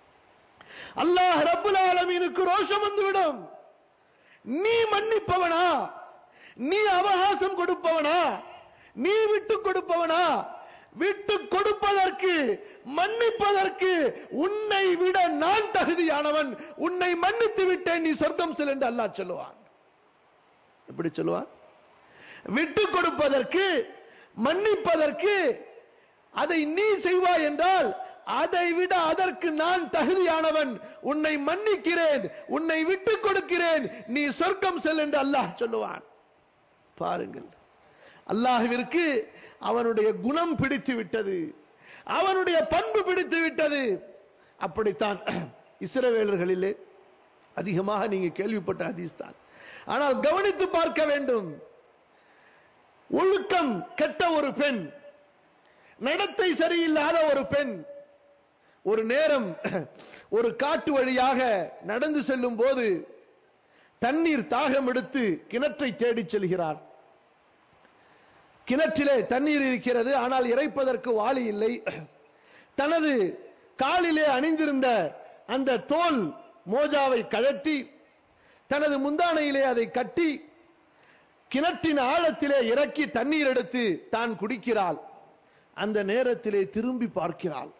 அல்லாஹ் ரப்புல் ஆலமீனுக்கு ரோஷம் வந்துவிடும் நீ மன்னிப்பவனா நீ அவகாசம் கொடுப்பவனா நீ விட்டு கொடுப்பவனா விட்டு கொடுப்பதற்கு மன்னிப்பதற்கு உன்னை விட நான் தகுதியானவன் உன்னை மன்னித்து விட்டேன் நீ சொர்க்கம் செல் என்று அல்லாஹ் சொல்லுவான் எப்படி சொல்லுவான் விட்டு கொடுப்பதற்கு மன்னிப்பதற்கு அதை நீ செய்வாய் என்றால் அதை விட அதற்கு நான் தகுதியானவன் உன்னை மன்னிக்கிறேன் உன்னை விட்டு கொடுக்கிறேன் நீ சொர்க்கம் செல் என்று அல்லாஹ் சொல்லுவான் பாருங்கள் அல்லாஹ்விற்கு அவனுடைய குணம் பிடித்து விட்டது அவனுடைய பண்பு பிடித்து விட்டது அப்படித்தான் இஸ்ரவேலர்களிலே அதிகமாக நீங்க கேள்விப்பட்ட ஹதீஸ் தான் ஆனால் கவனித்து பார்க்க வேண்டும் ஒழுக்கம் கெட்ட ஒரு பெண் நடத்தை சரியில்லாத ஒரு பெண் ஒரு நேரம் ஒரு காட்டு வழியாக நடந்து செல்லும் போது தண்ணீர் தாகம் எடுத்து கிணற்றை தேடிச் செல்கிறார் கிணற்றிலே தண்ணீர் இருக்கிறது ஆனால் இறைப்பதற்கு வாளி இல்லை தனது காலிலே அணிந்திருந்த அந்த தோல் மோஜாவை கழட்டி தனது முந்தானையிலே அதை கட்டி கிணற்றின் ஆழத்திலே இறக்கி தண்ணீர் எடுத்து தான் குடிக்கிறாள் அந்த நேரத்திலே திரும்பி பார்க்கிறாள்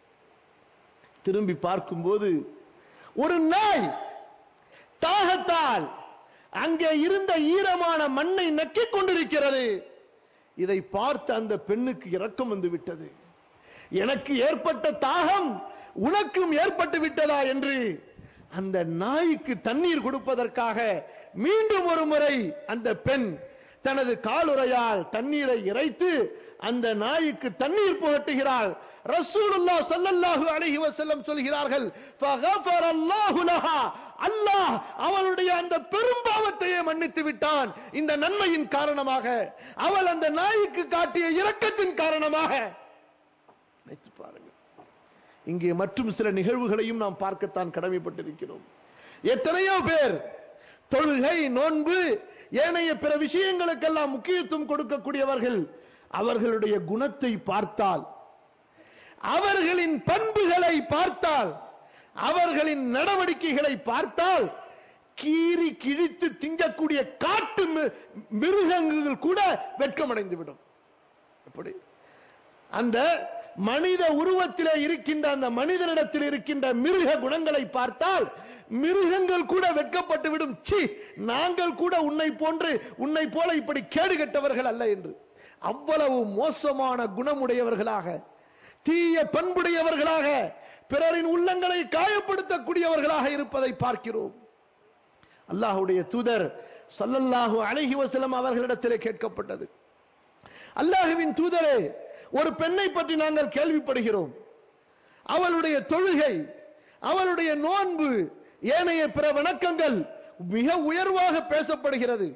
திரும்பி பார்க்கும்போது ஒரு நாய் தாகத்தால் அங்கே இருந்த ஈரமான மண்ணை நக்கிக் கொண்டிருக்கிறது இதை பார்த்து அந்த பெண்ணுக்கு இரக்கம் வந்து விட்டது எனக்கு ஏற்பட்ட தாகம் உனக்கும் ஏற்பட்டு விட்டதா என்று அந்த நாய்க்கு தண்ணீர் கொடுப்பதற்காக மீண்டும் ஒரு முறை அந்த பெண் தனது காலுறையால் தண்ணீரை இறைத்து அந்த நாய்க்கு தண்ணீர் புகட்டுகிறாள் ரசூலுல்லாஹ் ஸல்லல்லாஹு அலைஹி வஸல்லம் சொல்கிறார்கள் ஃபகஃபரல்லாஹு லஹா அல்லாஹ் அவளுடைய அந்த பெரும்பாவத்தையே மன்னித்து விட்டான் இந்த நன்மையின் காரணமாக அவள் அந்த நாய்க்கு காட்டிய இரக்கத்தின் காரணமாக நினைத்து பாருங்கள் இங்கே மற்றும் சில நிகழ்வுகளையும் நாம் பார்க்கத்தான் கடமைப்பட்டிருக்கிறோம் எத்தனையோ பேர் தொழுகை நோன்பு ஏனைய பிற விஷயங்களுக்கெல்லாம் முக்கியத்துவம் கொடுக்கக்கூடியவர்கள் அவர்களுடைய குணத்தை பார்த்தால் அவர்களின் பண்புகளை பார்த்தால் அவர்களின் நடவடிக்கைகளை பார்த்தால் கீறி கிழித்து திங்கக்கூடிய காட்டு மி- மிருகங்கள் கூட வெட்கமடைந்து விடும் எப்படி அந்த மனித உருவத்திலே இருக்கின்ற அந்த மனிதனிடத்தில் இருக்கின்ற மிருக குணங்களை பார்த்தால் மிருகங்கள் கூட வெட்கப்பட்டு விடும் சி நாங்கள் கூட உன்னை போன்று உன்னை போல இப்படி கேடு கெட்டவர்கள் அல்ல என்று அவ்வளவு மோசமான குணமுடையவர்களாக தீய பண்புடையவர்களாக பிறரின் உள்ளங்களை காயப்படுத்தக்கூடியவர்களாக இருப்பதை பார்க்கிறோம் அல்லாஹ்வுடைய தூதர் ஸல்லல்லாஹு அலைஹி வஸல்லம் அவர்களிடத்திலே கேட்கப்பட்டது அல்லாஹுவின் தூதரே ஒரு பெண்ணை பற்றி நாங்கள் கேள்விப்படுகிறோம் அவளுடைய தொழுகை அவளுடைய நோன்பு ஏனைய பிற வணக்கங்கள் மிக உயர்வாக பேசப்படுகிறது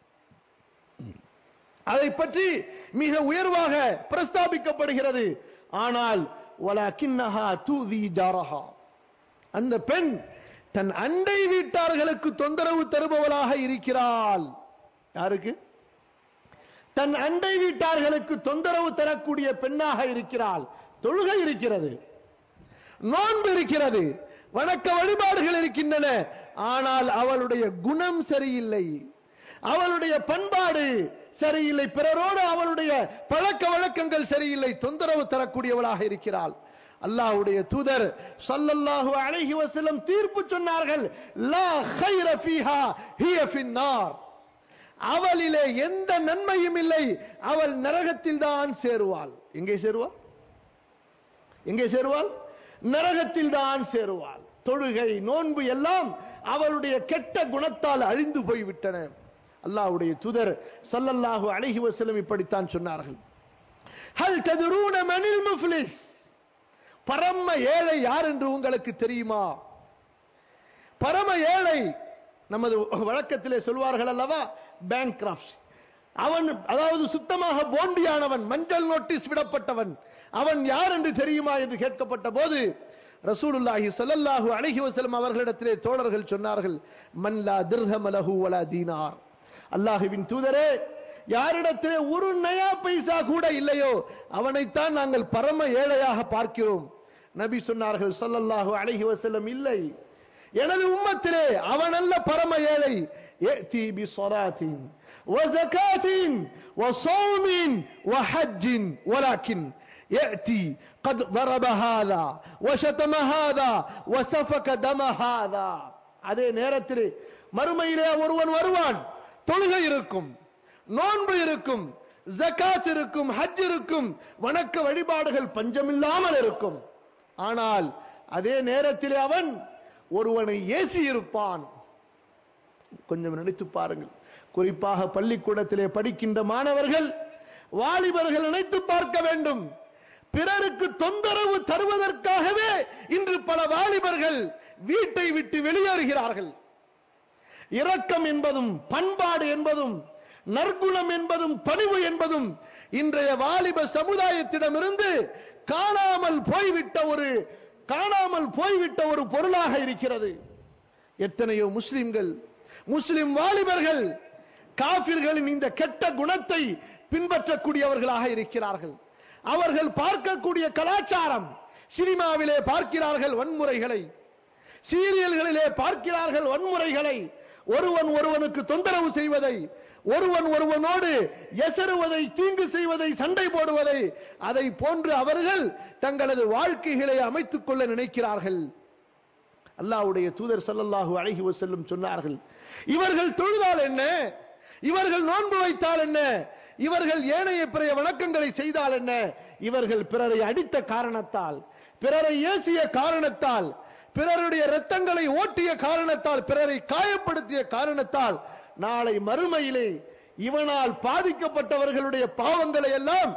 அதை பற்றி மிக உயர்வாக பிரஸ்தாபிக்கப்படுகிறது ஆனால் வலக்கின்னஹா தூதி ஜாரஹா அந்த பெண் தன் அண்டை வீட்டார்களுக்கு தொந்தரவு தருபவளாக இருக்கிறாள் யாருக்கு தன் அண்டை வீட்டார்களுக்கு தொந்தரவு தரக்கூடிய பெண்ணாக இருக்கிறாள் தொழுகை இருக்கிறது நோன்பு இருக்கிறது வணக்க வழிபாடுகள் இருக்கின்றன ஆனால் அவளுடைய குணம் சரியில்லை அவளுடைய பண்பாடு சரியில்லை பிறரோடு அவளுடைய பழக்க வழக்கங்கள் சரியில்லை தொந்தரவு தரக்கூடியவளாக இருக்கிறாள் அல்லாஹ்வுடைய தூதர் ஸல்லல்லாஹு அலைஹி வஸல்லம் தீர்ப்பு சொன்னார்கள் லா கைர ஃபீஹா ஹிய ஃபின்னார் அவளிலே எந்த நன்மையும் இல்லை அவள் நரகத்தில் தான் சேருவாள் எங்கே சேருவாள் எங்கே சேருவாள் நரகத்தில் தான் சேருவாள் தொழுகை நோன்பு எல்லாம் அவளுடைய கெட்ட குணத்தால் அழிந்து போய்விட்டன அல்லாஹ்வுடைய தூதர் ஸல்லல்லாஹு அலைஹி வஸல்லம் இப்படித்தான் சொன்னார்கள் ஹல் ததுரூன மனில் முஃப்லிஸ் பரம ஏழை யார் என்று உங்களுக்கு தெரியுமா பரம ஏழை நமது வழக்கத்திலே சொல்வார்கள் அல்லவா பேங்க் அவன் அதாவது சுத்தமாக போண்டியானவன் மஞ்சள் நோட்டீஸ் விடப்பட்டவன் அவன் யார் என்று தெரியுமா என்று கேட்கப்பட்ட போது ரசூலுல்லாஹி ஸல்லல்லாஹு அலைஹி வஸல்லம் அவர்களிடத்திலே தோழர்கள் சொன்னார்கள் மன்லா திர்ஹம லஹு வலா தீனார் அல்லாஹுவின் தூதரே யாரிடத்திலே ஒரு நயா பைசா கூட இல்லையோ அவனைத்தான் நாங்கள் பரம ஏழையாக பார்க்கிறோம் நபி சொன்னார்கள் ஸல்லல்லாஹு அலைஹி வஸல்லம் இல்லை எனது உம்மத்திலே அவன் அல்ல பரம ஏழை يأتي بصلاة وزكاة وصوم وحج ولكن يأتي قد ضرب هذا وشتم هذا وسفك دم هذا அதே நேரத்தில் மறுமையிலே ஒருவன் வருவான் தொழுகை இருக்கும் நோன்பு இருக்கும் ஜகாத் இருக்கும் ஹஜ் இருக்கும் வணக்க வழிபாடுகள் பஞ்சமில்லாமல் இருக்கும் ஆனால் அதே நேரத்தில் அவன் ஒருவனை ஏசி இருப்பான் கொஞ்சம் நினைத்து பாருங்கள் குறிப்பாக பள்ளிக்கூடத்திலே படிக்கின்ற மாணவர்கள் வாலிபர்கள் நினைத்து பார்க்க வேண்டும் பிறருக்கு தொந்தரவு தருவதற்காகவே இன்று பல வாலிபர்கள் வீட்டை விட்டு வெளியேறுகிறார்கள் இரக்கம் என்பதும் பண்பாடு என்பதும் நற்குணம் என்பதும் பணிவு என்பதும் இன்றைய வாலிப சமுதாயத்திடமிருந்து காணாமல் போய்விட்ட ஒரு காணாமல் போய்விட்ட ஒரு பொருளாக இருக்கிறது எத்தனையோ முஸ்லிம்கள் முஸ்லிம் வாலிபர்கள் காபிர்களின் இந்த கெட்ட குணத்தை பின்பற்றக்கூடியவர்களாக இருக்கிறார்கள் அவர்கள் பார்க்கக்கூடிய கலாச்சாரம் சினிமாவிலே பார்க்கிறார்கள் வன்முறைகளை சீரியல்களிலே பார்க்கிறார்கள் வன்முறைகளை ஒருவன் ஒருவனுக்கு தொந்தரவு செய்வதை ஒருவன் ஒருவனோடு எசருவதை தீங்கு செய்வதை சண்டை போடுவதை அதை போன்று அவர்கள் தங்களது வாழ்க்கைகளை அமைத்துக் கொள்ள நினைக்கிறார்கள் அல்லாஹ்வுடைய தூதர் ஸல்லல்லாஹு அலைஹி வஸல்லம் சொன்னார்கள் இவர்கள் தொழுதால் என்ன இவர்கள் நோன்பு வைத்தால் என்ன இவர்கள் ஏனைய பிறைய வணக்கங்களை செய்தால் என்ன இவர்கள் பிறரை அடித்த காரணத்தால் பிறரை ஏசிய காரணத்தால் பிறருடைய இரத்தங்களை ஓட்டிய காரணத்தால் பிறரை காயப்படுத்திய காரணத்தால் நாளை மறுமையிலே இவனால் பாதிக்கப்பட்டவர்களுடைய பாவங்களை எல்லாம்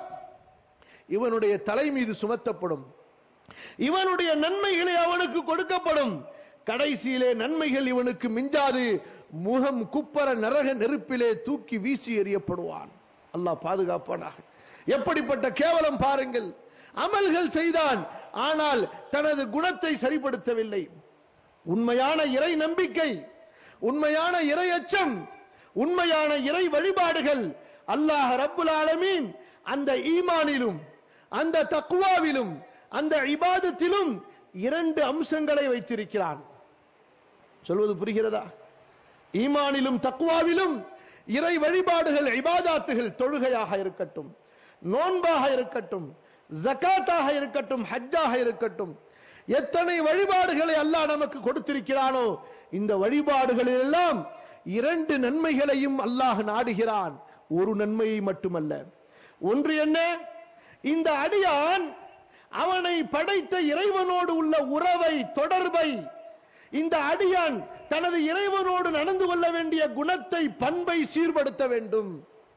இவனுடைய தலை மீது சுமத்தப்படும் இவனுடைய நன்மைகளை அவனுக்கு கொடுக்கப்படும் கடைசியிலே நன்மைகள் இவனுக்கு மிஞ்சாது முகம் குப்பர நரக நெருப்பிலே தூக்கி வீசி எறியப்படுவான் அல்லாஹ் பாதுகாப்பானாக எப்படிப்பட்ட கேவலம் பாருங்கள் அமல்கள் செய்தான் ஆனால் தனது குணத்தை சரிப்படுத்தவில்லை உண்மையான இறை நம்பிக்கை உண்மையான இறை அச்சம் உண்மையான இறை வழிபாடுகள் அல்லாஹ் ரப்புல் ஆலமீன் அந்த ஈமானிலும் அந்த தக்குவாவிலும் அந்த இபாதத்திலும் இரண்டு அம்சங்களை வைத்திருக்கிறான் சொல்வது புரிகிறதா ஈமானிலும் தக்குவாவிலும் இறை வழிபாடுகள் இபாதாத்துகள் தொழுகையாக இருக்கட்டும் நோன்பாக இருக்கட்டும் ஜகாத்தாக இருக்கட்டும் ஹஜ்ஜாக இருக்கட்டும் எத்தனை வழிபாடுகளை அல்லாஹ் நமக்கு கொடுத்திருக்கிறானோ இந்த வழிபாடுகளில் எல்லாம் இரண்டு நன்மைகளையும் அல்லாஹ் நாடுகிறான் ஒரு நன்மையை மட்டுமல்ல ஒன்று என்ன இந்த அடியான் அவனை படைத்த இறைவனோடு உள்ள உறவை தொடர்பை இந்த அடியான் தனது இறைவனோடு நடந்து கொள்ள வேண்டிய குணத்தை பண்பை சீர்படுத்த வேண்டும்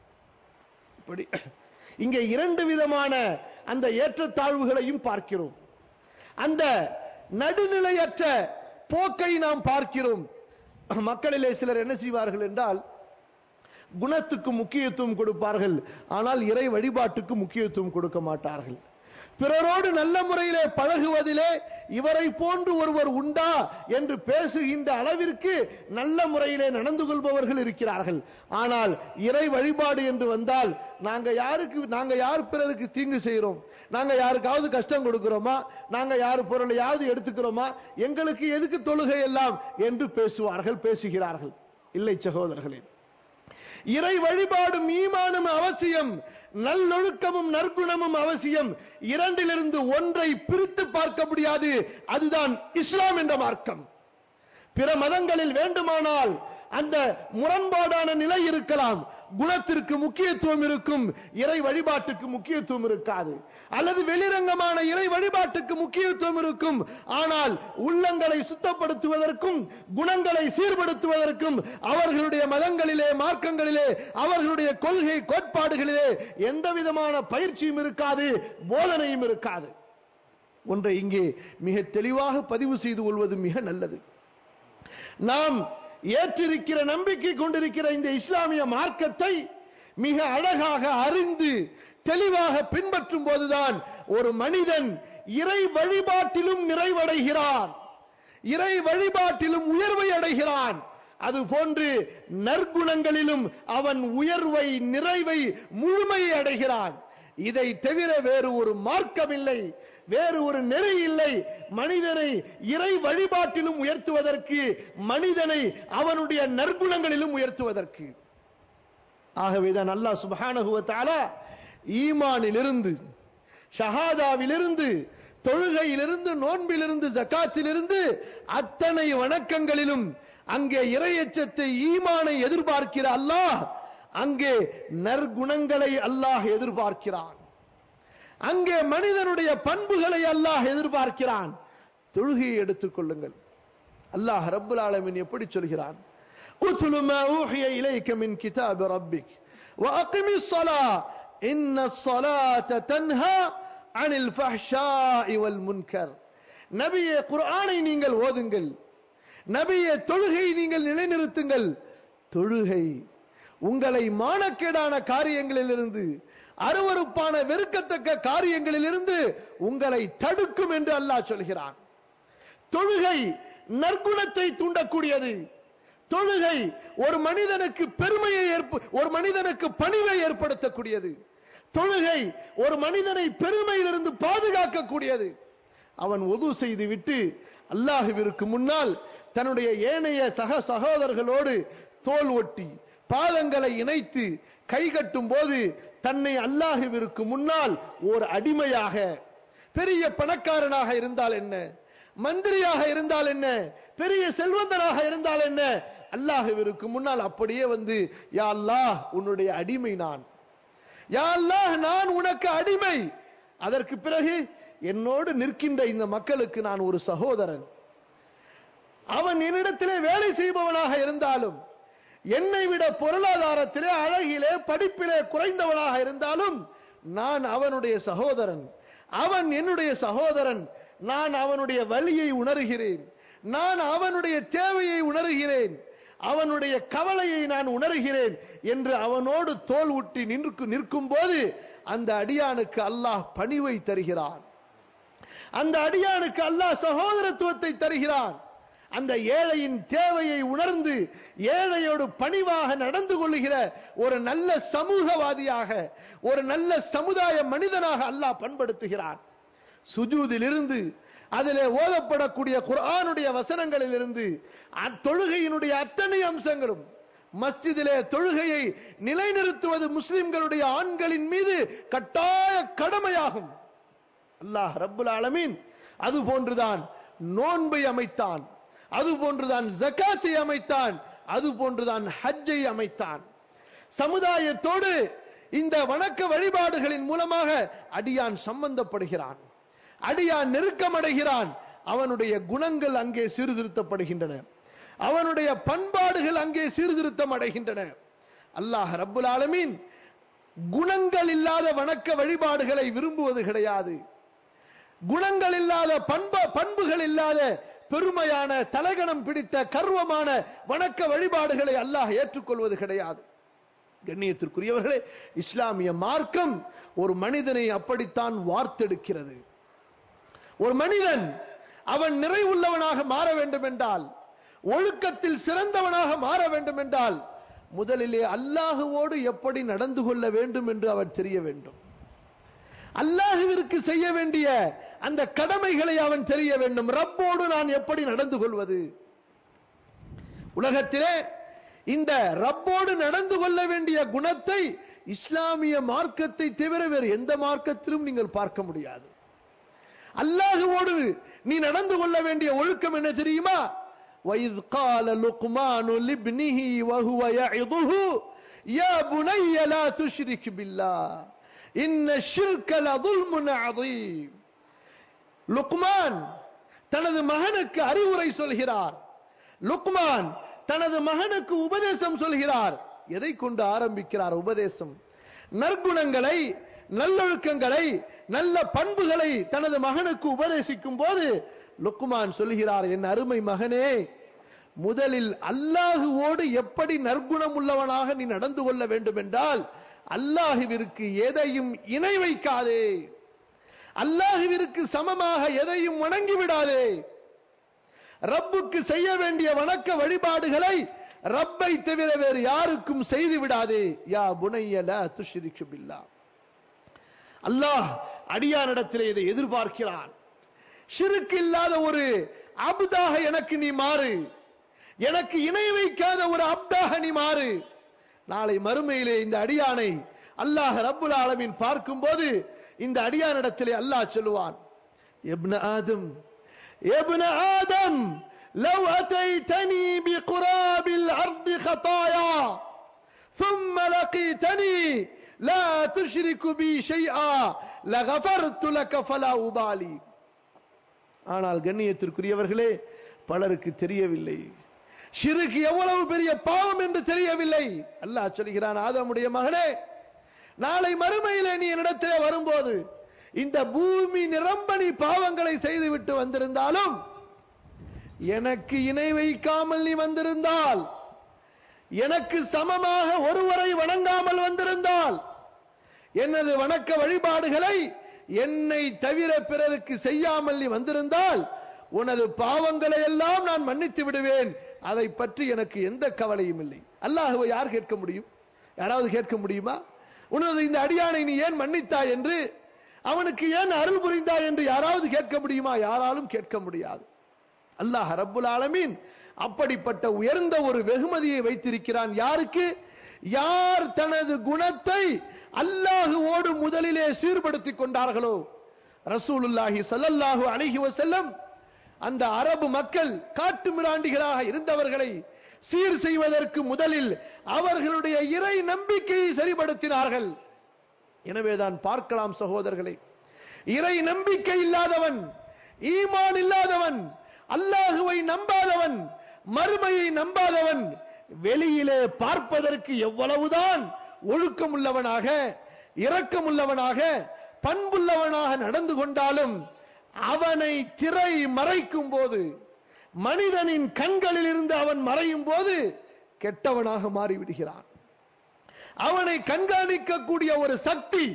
இப்படி இங்கே இரண்டு விதமான அந்த ஏற்றத்தாழ்வுகளையும் பார்க்கிறோம் அந்த நடுநிலையற்ற போக்கை நாம் பார்க்கிறோம் மக்களிலே சிலர் என்ன செய்வார்கள் என்றால் குணத்துக்கு முக்கியத்துவம் கொடுப்பார்கள் ஆனால் இறை வழிபாட்டுக்கு முக்கியத்துவம் கொடுக்க மாட்டார்கள் பிறரோடு நல்ல முறையிலே பழகுவதிலே இவரை போன்று ஒருவர் உண்டா என்று பேசுகின்ற அளவிற்கு நல்ல முறையிலே நடந்து கொள்பவர்கள் இருக்கிறார்கள் ஆனால் இறை வழிபாடு என்று வந்தால் நாங்க யாருக்கு நாங்க யார் பிறருக்கு தீங்கு செய்கிறோம் நாங்க யாருக்காவது கஷ்டம் கொடுக்கிறோமா நாங்க யார் பொருளையாவது எடுத்துக்கிறோமா எங்களுக்கு எதுக்கு தொழுகை எல்லாம் என்று பேசுவார்கள் பேசுகிறார்கள் இல்லை சகோதரர்களே இறை வழிபாடும் ஈமானும் அவசியம் நல்லொழுக்கமும் நற்குணமும் அவசியம் இரண்டிலிருந்து ஒன்றை பிரித்து பார்க்க முடியாது அதுதான் இஸ்லாம் என்ற மார்க்கம் பிற மதங்களில் வேண்டுமானால் அந்த முரண்பாடான நிலை இருக்கலாம் குணத்திற்கு முக்கியத்துவம் இருக்கும் இறை வழிபாட்டுக்கு முக்கியத்துவம் இருக்காது அல்லது வெளிரங்கமான இறை வழிபாட்டுக்கு முக்கியத்துவம் இருக்கும் ஆனால் உள்ளங்களை சுத்தப்படுத்துவதற்கும் குணங்களை சீர்படுத்துவதற்கும் அவர்களுடைய மதங்களிலே மார்க்கங்களிலே அவர்களுடைய கொள்கை கோட்பாடுகளிலே எந்த விதமான பயிற்சியும் இருக்காது போதனையும் இருக்காது ஒன்றை இங்கே மிக தெளிவாக பதிவு செய்து கொள்வது மிக நல்லது நாம் ஏற்றிருக்கிற நம்பிக்கை கொண்டிருக்கிற இந்த இஸ்லாமிய மார்க்கத்தை மிக அழகாக அறிந்து தெளிவாக பின்பற்றும் போதுதான் ஒரு மனிதன் இறை வழிபாட்டிலும் நிறைவடைகிறான் இறை வழிபாட்டிலும் உயர்வை அடைகிறான் அது போன்று நற்குணங்களிலும் அவன் உயர்வை நிறைவை முழுமையை அடைகிறான் இதை தவிர வேறு ஒரு மார்க்கம் இல்லை வேறு ஒரு நெறி இல்லை மனிதனை இறை வழிபாட்டிலும் உயர்த்துவதற்கு மனிதனை அவனுடைய நற்குணங்களிலும் உயர்த்துவதற்கு ஆகவேதான் அல்லாஹ் சுப்ஹானஹு வ தஆலா ஈமானிலிருந்து ஷஹாதாவிலிருந்து தொழுகையிலிருந்து நோன்பிலிருந்து ஜக்காத்திலிருந்து அத்தனை வணக்கங்களிலும் அங்கே இறையச்சத்தை ஈமானை எதிர்பார்க்கிற அல்லாஹ் அங்கே நற்குணங்களை அல்லாஹ் எதிர்பார்க்கிறான் அங்கே மனிதனுடைய பண்புகளை அல்லாஹ் எதிர்பார்க்கிறான் தொழுகையை எடுத்துக் கொள்ளுங்கள் அல்லாஹ் ரப்புல் ஆலமீன் எப்படி சொல்கிறான் قتل ما أوحي إليك من كتاب ربك وأقم الصلاة إن الصلاة تنهى عن الفحشاء والمنكر நபியே குர்ஆனை நீங்கள் ஓதுங்கள் நபியே தொழுகை நீங்கள் நிலைநிறுத்துங்கள் தொழுகை உங்களை மானக்கேடான காரியங்களிலிருந்து அருவருப்பான வெறுக்கத்தக்க காரியங்களிலிருந்து உங்களை தடுக்கும் என்று அல்லாஹ் சொல்கிறான் தொழுகை நற்குணத்தை தூண்டக்கூடியது தொழுகை ஒரு மனிதனுக்கு பெருமையை ஏற்ப ஒரு மனிதனுக்கு பணிவை ஏற்படுத்தக்கூடியது தொழுகை ஒரு மனிதனை பெருமையிலிருந்து பாதுகாக்கக்கூடியது அவன் ஒது செய்து விட்டு அல்லாஹுவிற்கு முன்னால் தன்னுடைய ஏனைய சக சகோதரர்களோடு தோல் ஒட்டி பாதங்களை இணைத்து கைகட்டும் போது தன்னை அல்லாஹுவிற்கு முன்னால் ஒரு அடிமையாக பெரிய பணக்காரனாக இருந்தால் என்ன மந்திரியாக இருந்தால் என்ன பெரிய செல்வந்தராக இருந்தால் என்ன அல்லாஹுவிற்கு முன்னால் அப்படியே வந்து யா அல்லாஹ் உன்னுடைய அடிமை நான் யா அல்லாஹ் நான் உனக்கு அடிமை அதற்கு பிறகு என்னோடு நிற்கின்ற இந்த மக்களுக்கு நான் ஒரு சகோதரன் அவன் என்னிடத்திலே வேலை செய்பவனாக இருந்தாலும் என்னை விட பொருளாதாரத்திலே அழகிலே படிப்பிலே குறைந்தவனாக இருந்தாலும் நான் அவனுடைய சகோதரன் அவன் என்னுடைய சகோதரன் நான் அவனுடைய வலியை உணர்கிறேன் நான் அவனுடைய தேவையை உணர்கிறேன் அவனுடைய கவலையை நான் உணர்கிறேன் என்று அவனோடு தோல் ஊட்டி நின்று நிற்கும் போது அந்த அடியானுக்கு அல்லாஹ் பணிவை தருகிறான் அந்த அடியானுக்கு அல்லாஹ் சகோதரத்துவத்தை தருகிறான் அந்த ஏழையின் தேவையை உணர்ந்து ஏழையோடு பணிவாக நடந்து கொள்ளுகிற ஒரு நல்ல சமூகவாதியாக ஒரு நல்ல சமுதாய மனிதனாக அல்லாஹ் பண்படுத்துகிறான் சுஜூதிலிருந்து அதிலே ஓதப்படக்கூடிய குர்ஆனுடைய வசனங்களிலிருந்து தொழுகையினுடைய அத்தனை அம்சங்களும் மஸ்ஜிதிலே தொழுகையை நிலைநிறுத்துவது முஸ்லிம்களுடைய ஆண்களின் மீது கட்டாய கடமையாகும் அல்லாஹ் ரப்புல் ஆலமீன் அது போன்றுதான் நோன்பை அமைத்தான் அது போன்றுதான் ஜக்காத்தை அமைத்தான் அது போன்றுதான் ஹஜ்ஜை அமைத்தான் சமுதாயத்தோடு இந்த வணக்க வழிபாடுகளின் மூலமாக அடியான் சம்பந்தப்படுகிறான் அடியான் நெருக்கமடைகிறான் அவனுடைய குணங்கள் அங்கே சீர்திருத்தப்படுகின்றன அவனுடைய பண்பாடுகள் அங்கே சீர்திருத்தம் அடைகின்றன அல்லாஹ் ரப்புல் ஆலமீன் குணங்கள் இல்லாத வணக்க வழிபாடுகளை விரும்புவது கிடையாது குணங்கள் இல்லாத பண்ப பண்புகள் இல்லாத பெருமையான தலகணம் பிடித்த கர்வமான வணக்க வழிபாடுகளை அல்லாஹ் ஏற்றுக்கொள்வது கிடையாது கண்ணியத்திற்குரியவர்களே இஸ்லாமிய மார்க்கம் ஒரு மனிதனை அப்படித்தான் வார்த்தெடுக்கிறது ஒரு மனிதன் அவன் நிறைவுள்ளவனாக மாற வேண்டும் என்றால் ஒழுக்கத்தில் சிறந்தவனாக மாற வேண்டும் என்றால் முதலிலே அல்லாஹுவோடு எப்படி நடந்து கொள்ள வேண்டும் என்று அவர் தெரிய வேண்டும் அல்லாஹுவிற்கு செய்ய வேண்டிய அந்த கடமைகளை அவன் தெரிய வேண்டும் ரப்போடு நான் எப்படி நடந்து கொள்வது உலகத்திலே இந்த ரப்போடு நடந்து கொள்ள வேண்டிய குணத்தை இஸ்லாமிய மார்க்கத்தை தவிர வேறு எந்த மார்க்கத்திலும் நீங்கள் பார்க்க முடியாது அல்லாஹுவோடு நீ நடந்து கொள்ள வேண்டிய ஒழுக்கம் என்ன தெரியுமா وَإِذْ قَالَ لُقْمَانُ لِابْنِهِ وَهُوَ يَعِظُهُ يَا بُنَيَّ لَا تُشْرِكْ بِاللَّهِ إِنَّ الشِّرْكَ لَظُلْمٌ عَظِيمٌ லுக்மான் தனது மகனுக்கு அறிவுரை சொல்கிறார் லுக்மான் தனது மகனுக்கு உபதேசம் சொல்கிறார் எதை கொண்டு ஆரம்பிக்கிறார் உபதேசம் நற்குணங்களை நல்லொழுக்கங்களை நல்ல பண்புகளை தனது மகனுக்கு உபதேசிக்கும் போது லுக்மான் சொல்கிறார் என் அருமை மகனே முதலில் அல்லாஹுவோடு எப்படி நற்குணம் உள்ளவனாக நீ நடந்து கொள்ள வேண்டும் என்றால் அல்லாஹுவிற்கு எதையும் இணை வைக்காதே அல்லாஹுவிற்கு சமமாக எதையும் வணங்கி விடாதே ரப்புக்கு செய்ய வேண்டிய வணக்க வழிபாடுகளை ரப்பை தவிர வேறு யாருக்கும் செய்து விடாதே யா புனையல துஷிரிக்கு பில்லா அல்லாஹ் அடியானிடத்திலே இதை எதிர்பார்க்கிறான் ஷிருக்கு இல்லாத ஒரு அப்தாக எனக்கு நீ மாறு எனக்கு இணை வைக்காத ஒரு அப்தாக நீ மாறு நாளை மறுமையிலே இந்த அடியானை அல்லாஹ் ரப்புல் ஆலமீன் பார்க்கும்போது இந்த அடியானிடத்திலே அல்லாஹ் சொல்லுவான் எப்ன ஆதம் எப்ன ஆதம் لو أتيتني بقراب الأرض خطايا ثم لقيتني لا تشرك بي شيئا لغفرت لك فلا أبالي ஆனால் கண்ணியத்திற்குரியவர்களே பலருக்கு தெரியவில்லை ஷிருக்கு எவ்வளவு பெரிய பாவம் என்று தெரியவில்லை அல்லாஹ் சொல்கிறான் ஆதமுடைய மகனே நாளை மறுமையிலே நீ என்னிடத்திலே வரும்போது இந்த பூமி நிரம்ப நீ பாவங்களை செய்துவிட்டு வந்திருந்தாலும் எனக்கு இணை வைக்காமல் நீ வந்திருந்தால் எனக்கு சமமாக ஒருவரை வணங்காமல் வந்திருந்தால் எனது வணக்க வழிபாடுகளை என்னை தவிர பிறருக்கு செய்யாமல் நீ வந்திருந்தால் உனது பாவங்களை எல்லாம் நான் மன்னித்து விடுவேன் அதை பற்றி எனக்கு எந்த கவலையும் இல்லை அல்லாஹுவை யார் கேட்க முடியும் யாராவது கேட்க முடியுமா உனது இந்த அடியானை நீ ஏன் மன்னித்தாய் என்று அவனுக்கு ஏன் அருள் புரிந்தாய் என்று யாராவது கேட்க முடியுமா யாராலும் கேட்க முடியாது அல்லாஹ் ரப்புல் ஆலமீன் அப்படிப்பட்ட உயர்ந்த ஒரு வெகுமதியை வைத்திருக்கிறான் யாருக்கு யார் தனது குணத்தை அல்லாஹுவோடு முதலிலே சீர்படுத்திக் கொண்டார்களோ ரசூலுல்லாஹி ஸல்லல்லாஹு அலைஹி வஸல்லம் அந்த அரபு மக்கள் காட்டு மிராண்டிகளாக இருந்தவர்களை சீர் செய்வதற்கு முதலில் அவர்களுடைய இறை நம்பிக்கையை சரிபடுத்தினார்கள் எனவேதான் பார்க்கலாம் சகோதரர்களே இறை நம்பிக்கை இல்லாதவன் ஈமான் இல்லாதவன் அல்லாஹுவை நம்பாதவன் மறுமையை நம்பாதவன் வெளியிலே பார்ப்பதற்கு எவ்வளவுதான் ஒழுக்கம் உள்ளவனாக இரக்கம் உள்ளவனாக பண்புள்ளவனாக நடந்து கொண்டாலும் அவனை திரை மறைக்கும் போது மனிதனின் கண்களில் இருந்து அவன் மறையும் போது கெட்டவனாக மாறிவிடுகிறான் அவனை கண்காணிக்கக்கூடிய ஒரு சக்தி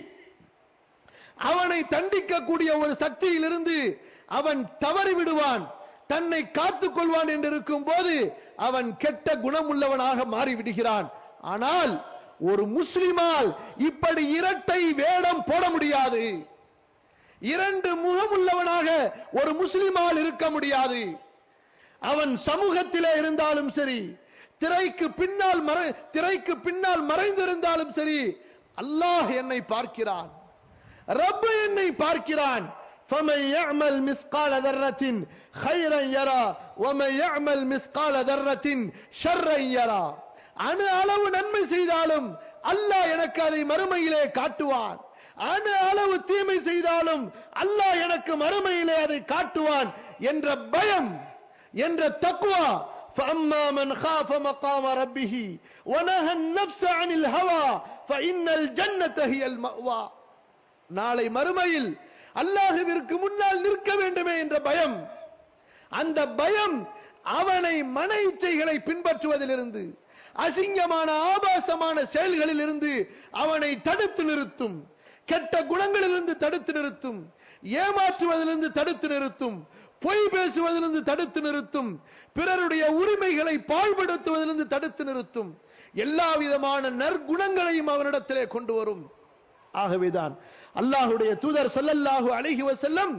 அவனை தண்டிக்கக்கூடிய ஒரு சக்தியிலிருந்து அவன் தவறி விடுவான் தன்னை காத்துக் கொள்வான் என்று இருக்கும் போது அவன் கெட்ட குணமுள்ளவனாக மாறிவிடுகிறான் ஆனால் ஒரு முஸ்லிமால் இப்படி இரட்டை வேடம் போட முடியாது இரண்டு முகமுள்ளவனாக ஒரு முஸ்லிமால் இருக்க முடியாது அவன் சமூகத்திலே இருந்தாலும் சரி திரைக்கு பின்னால் மறை திரைக்கு பின்னால் மறைந்திருந்தாலும் சரி அல்லாஹ் என்னை பார்க்கிறான் ரப்பு என்னை பார்க்கிறான் فمن يعمل مثقال ذرة خيرا يرى ومن يعمل مثقال ذرة شرا يرى அணு அளவு நன்மை செய்தாலும் அல்லாஹ் எனக்கு அதை மறுமையிலே காட்டுவான் அணு அளவு தீமை செய்தாலும் அல்லாஹ் எனக்கு மறுமையிலே அதை காட்டுவான் என்ற பயம் என்ற தக்குவா فأما من خاف مقام ربه ونهى النفس عن الهوى فإن الجنة هي المأوى நாளை மறுமையில் அல்லாஹுவிற்கு முன்னால் நிற்க வேண்டுமே என்ற பயம் அந்த பயம் அவனை மன இச்சைகளை பின்பற்றுவதிலிருந்து அசிங்கமான ஆபாசமான செயல்களில் இருந்து அவனை தடுத்து நிறுத்தும் கெட்ட குணங்களிலிருந்து தடுத்து நிறுத்தும் ஏமாற்றுவதிலிருந்து தடுத்து நிறுத்தும் பொய் பேசுவதிலிருந்து தடுத்து நிறுத்தும் பிறருடைய உரிமைகளை பாழ்படுத்துவதிலிருந்து தடுத்து நிறுத்தும் எல்லா விதமான நற்குணங்களையும் அவனிடத்திலே கொண்டு வரும் ஆகவேதான் அல்லாஹுடைய தூதர் ஸல்லல்லாஹு அலைஹி வஸல்லம்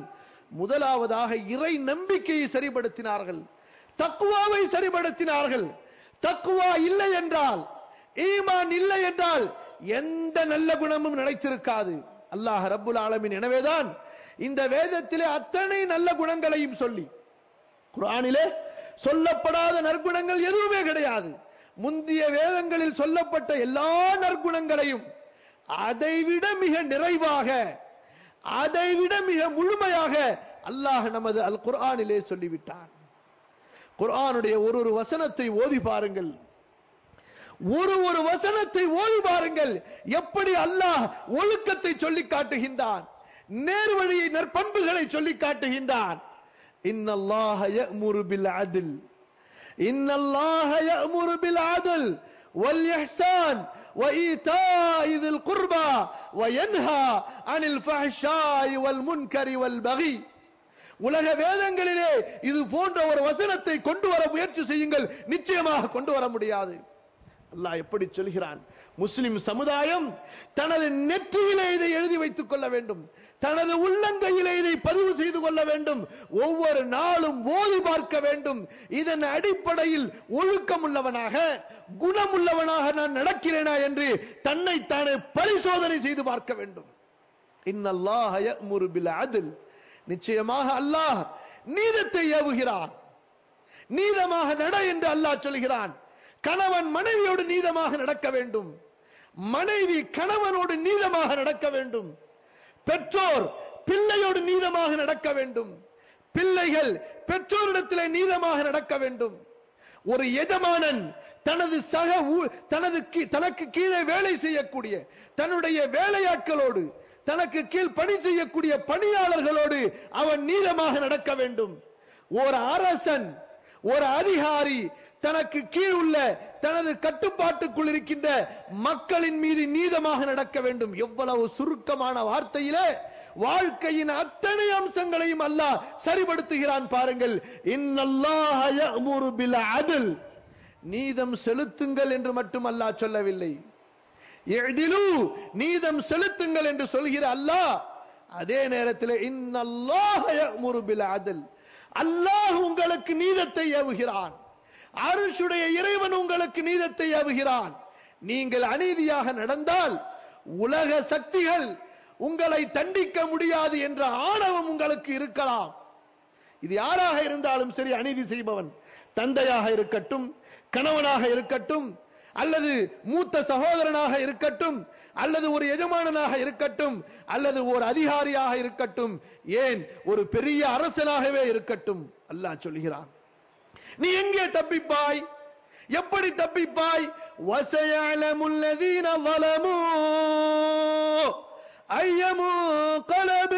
முதலாவதாக இறை நம்பிக்கையை சரிபடுத்தினார்கள் தக்குவாவை சரிபடுத்தினார்கள் தக்குவா இல்லை என்றால் ஈமான் இல்லை என்றால் எந்த நல்ல குணமும் நினைத்திருக்காது அல்லாஹ் ரப்புல் ஆலமின் எனவேதான் இந்த வேதத்திலே அத்தனை நல்ல குணங்களையும் சொல்லி குர்ஆனிலே சொல்லப்படாத நற்குணங்கள் எதுவுமே கிடையாது முந்திய வேதங்களில் சொல்லப்பட்ட எல்லா நற்குணங்களையும் அதைவிட மிக நிறைவாக அதைவிட மிக முழுமையாக அல்லாஹ் நமது அல் குர்ஆனிலே சொல்லிவிட்டான் குர்ஆனுடைய ஒரு ஒரு வசனத்தை ஓதி பாருங்கள் ஒரு ஒரு வசனத்தை ஓதி பாருங்கள் எப்படி அல்லாஹ் ஒழுக்கத்தை சொல்லி காட்டுகின்றான் நேர்வழியை நற்பண்புகளை சொல்லி காட்டுகின்றான் இன்னல்லாஹ யஅமுரு பில் அத்ல் இன்னல்லாஹ யஅமுரு பில் அத்ல் வல் இஹ்சான் وإيتاء ذي القربى وينهى عن الفحشاء والمنكر والبغي உலக வேதங்களிலே இது போன்ற ஒரு வசனத்தை கொண்டு வர முயற்சி செய்யுங்கள் நிச்சயமாக கொண்டு வர முடியாது அல்லாஹ் எப்படி சொல்கிறான் முஸ்லிம் சமுதாயம் தனது நெற்றியிலே இதை எழுதி வைத்துக் கொள்ள வேண்டும் தனது உள்ளங்கையிலே இதை பதிவு செய்து கொள்ள வேண்டும் ஒவ்வொரு நாளும் ஓதி பார்க்க வேண்டும் இதன் அடிப்படையில் ஒழுக்கம் உள்ளவனாக குணமுள்ளவனாக நான் நடக்கிறேனா என்று தன்னை தானே பரிசோதனை செய்து பார்க்க வேண்டும் இன்னல்லாஹ யஅமுரு பில் அத்ல் நிச்சயமாக அல்லாஹ் நீதத்தை ஏவுகிறான் நீதமாக நட என்று அல்லாஹ் சொல்கிறான் கணவன் மனைவியோடு நீதமாக நடக்க வேண்டும் மனைவி கணவனோடு நீதமாக நடக்க வேண்டும் பெற்றோர் பிள்ளையோடு நீதமாக நடக்க வேண்டும் பிள்ளைகள் பெற்றோரிடத்திலே நீதமாக நடக்க வேண்டும் ஒரு எஜமானன் தனது சக ஊ- தனது கீ- தனக்கு கீழே வேலை செய்யக்கூடிய தன்னுடைய வேலையாட்களோடு தனக்கு கீழ் பணி செய்யக்கூடிய பணியாளர்களோடு அவன் நீளமாக நடக்க வேண்டும் ஒரு அரசன் ஒரு அதிகாரி தனக்கு கீழ் உள்ள தனது கட்டுப்பாட்டுக்குள் இருக்கின்ற மக்களின் மீது நீதமாக நடக்க வேண்டும் எவ்வளவு சுருக்கமான வார்த்தையிலே வாழ்க்கையின் அத்தனை அம்சங்களையும் அல்லாஹ் சரிபடுத்துகிறான் பாருங்கள் இன்னல்லாஹ யஅமுரு பில் அத்ல் நீதம் செலுத்துங்கள் என்று மட்டும் அல்லாஹ் சொல்லவில்லை இஅ்திலு நீதம் செலுத்துங்கள் என்று சொல்கிற அல்லாஹ் அதே நேரத்தில் இன்னல்லாஹ யஅமுரு பில் அத்ல் அல்லாஹ் உங்களுக்கு நீதத்தை ஏவுகிறான் அருஷுடைய இறைவன் உங்களுக்கு நீதத்தை ஏவுகிறான் நீங்கள் அநீதியாக நடந்தால் உலக சக்திகள் உங்களை தண்டிக்க முடியாது என்ற ஆணவம் உங்களுக்கு இருக்கலாம் இது யாராக இருந்தாலும் சரி அநீதி செய்பவன் தந்தையாக இருக்கட்டும் கணவனாக இருக்கட்டும் அல்லது மூத்த சகோதரனாக இருக்கட்டும் அல்லது ஒரு எஜமானனாக இருக்கட்டும் அல்லது ஒரு அதிகாரியாக இருக்கட்டும் ஏன் ஒரு பெரிய அரசனாகவே இருக்கட்டும் அல்லாஹ் சொல்கிறான் நீ எங்கே தப்பிப்பாய் எப்படி தப்பிப்பாய் وَسَيَعْلَمُ الَّذِينَ ظَلَمُوا أَيَّ مُنقَلَبٍ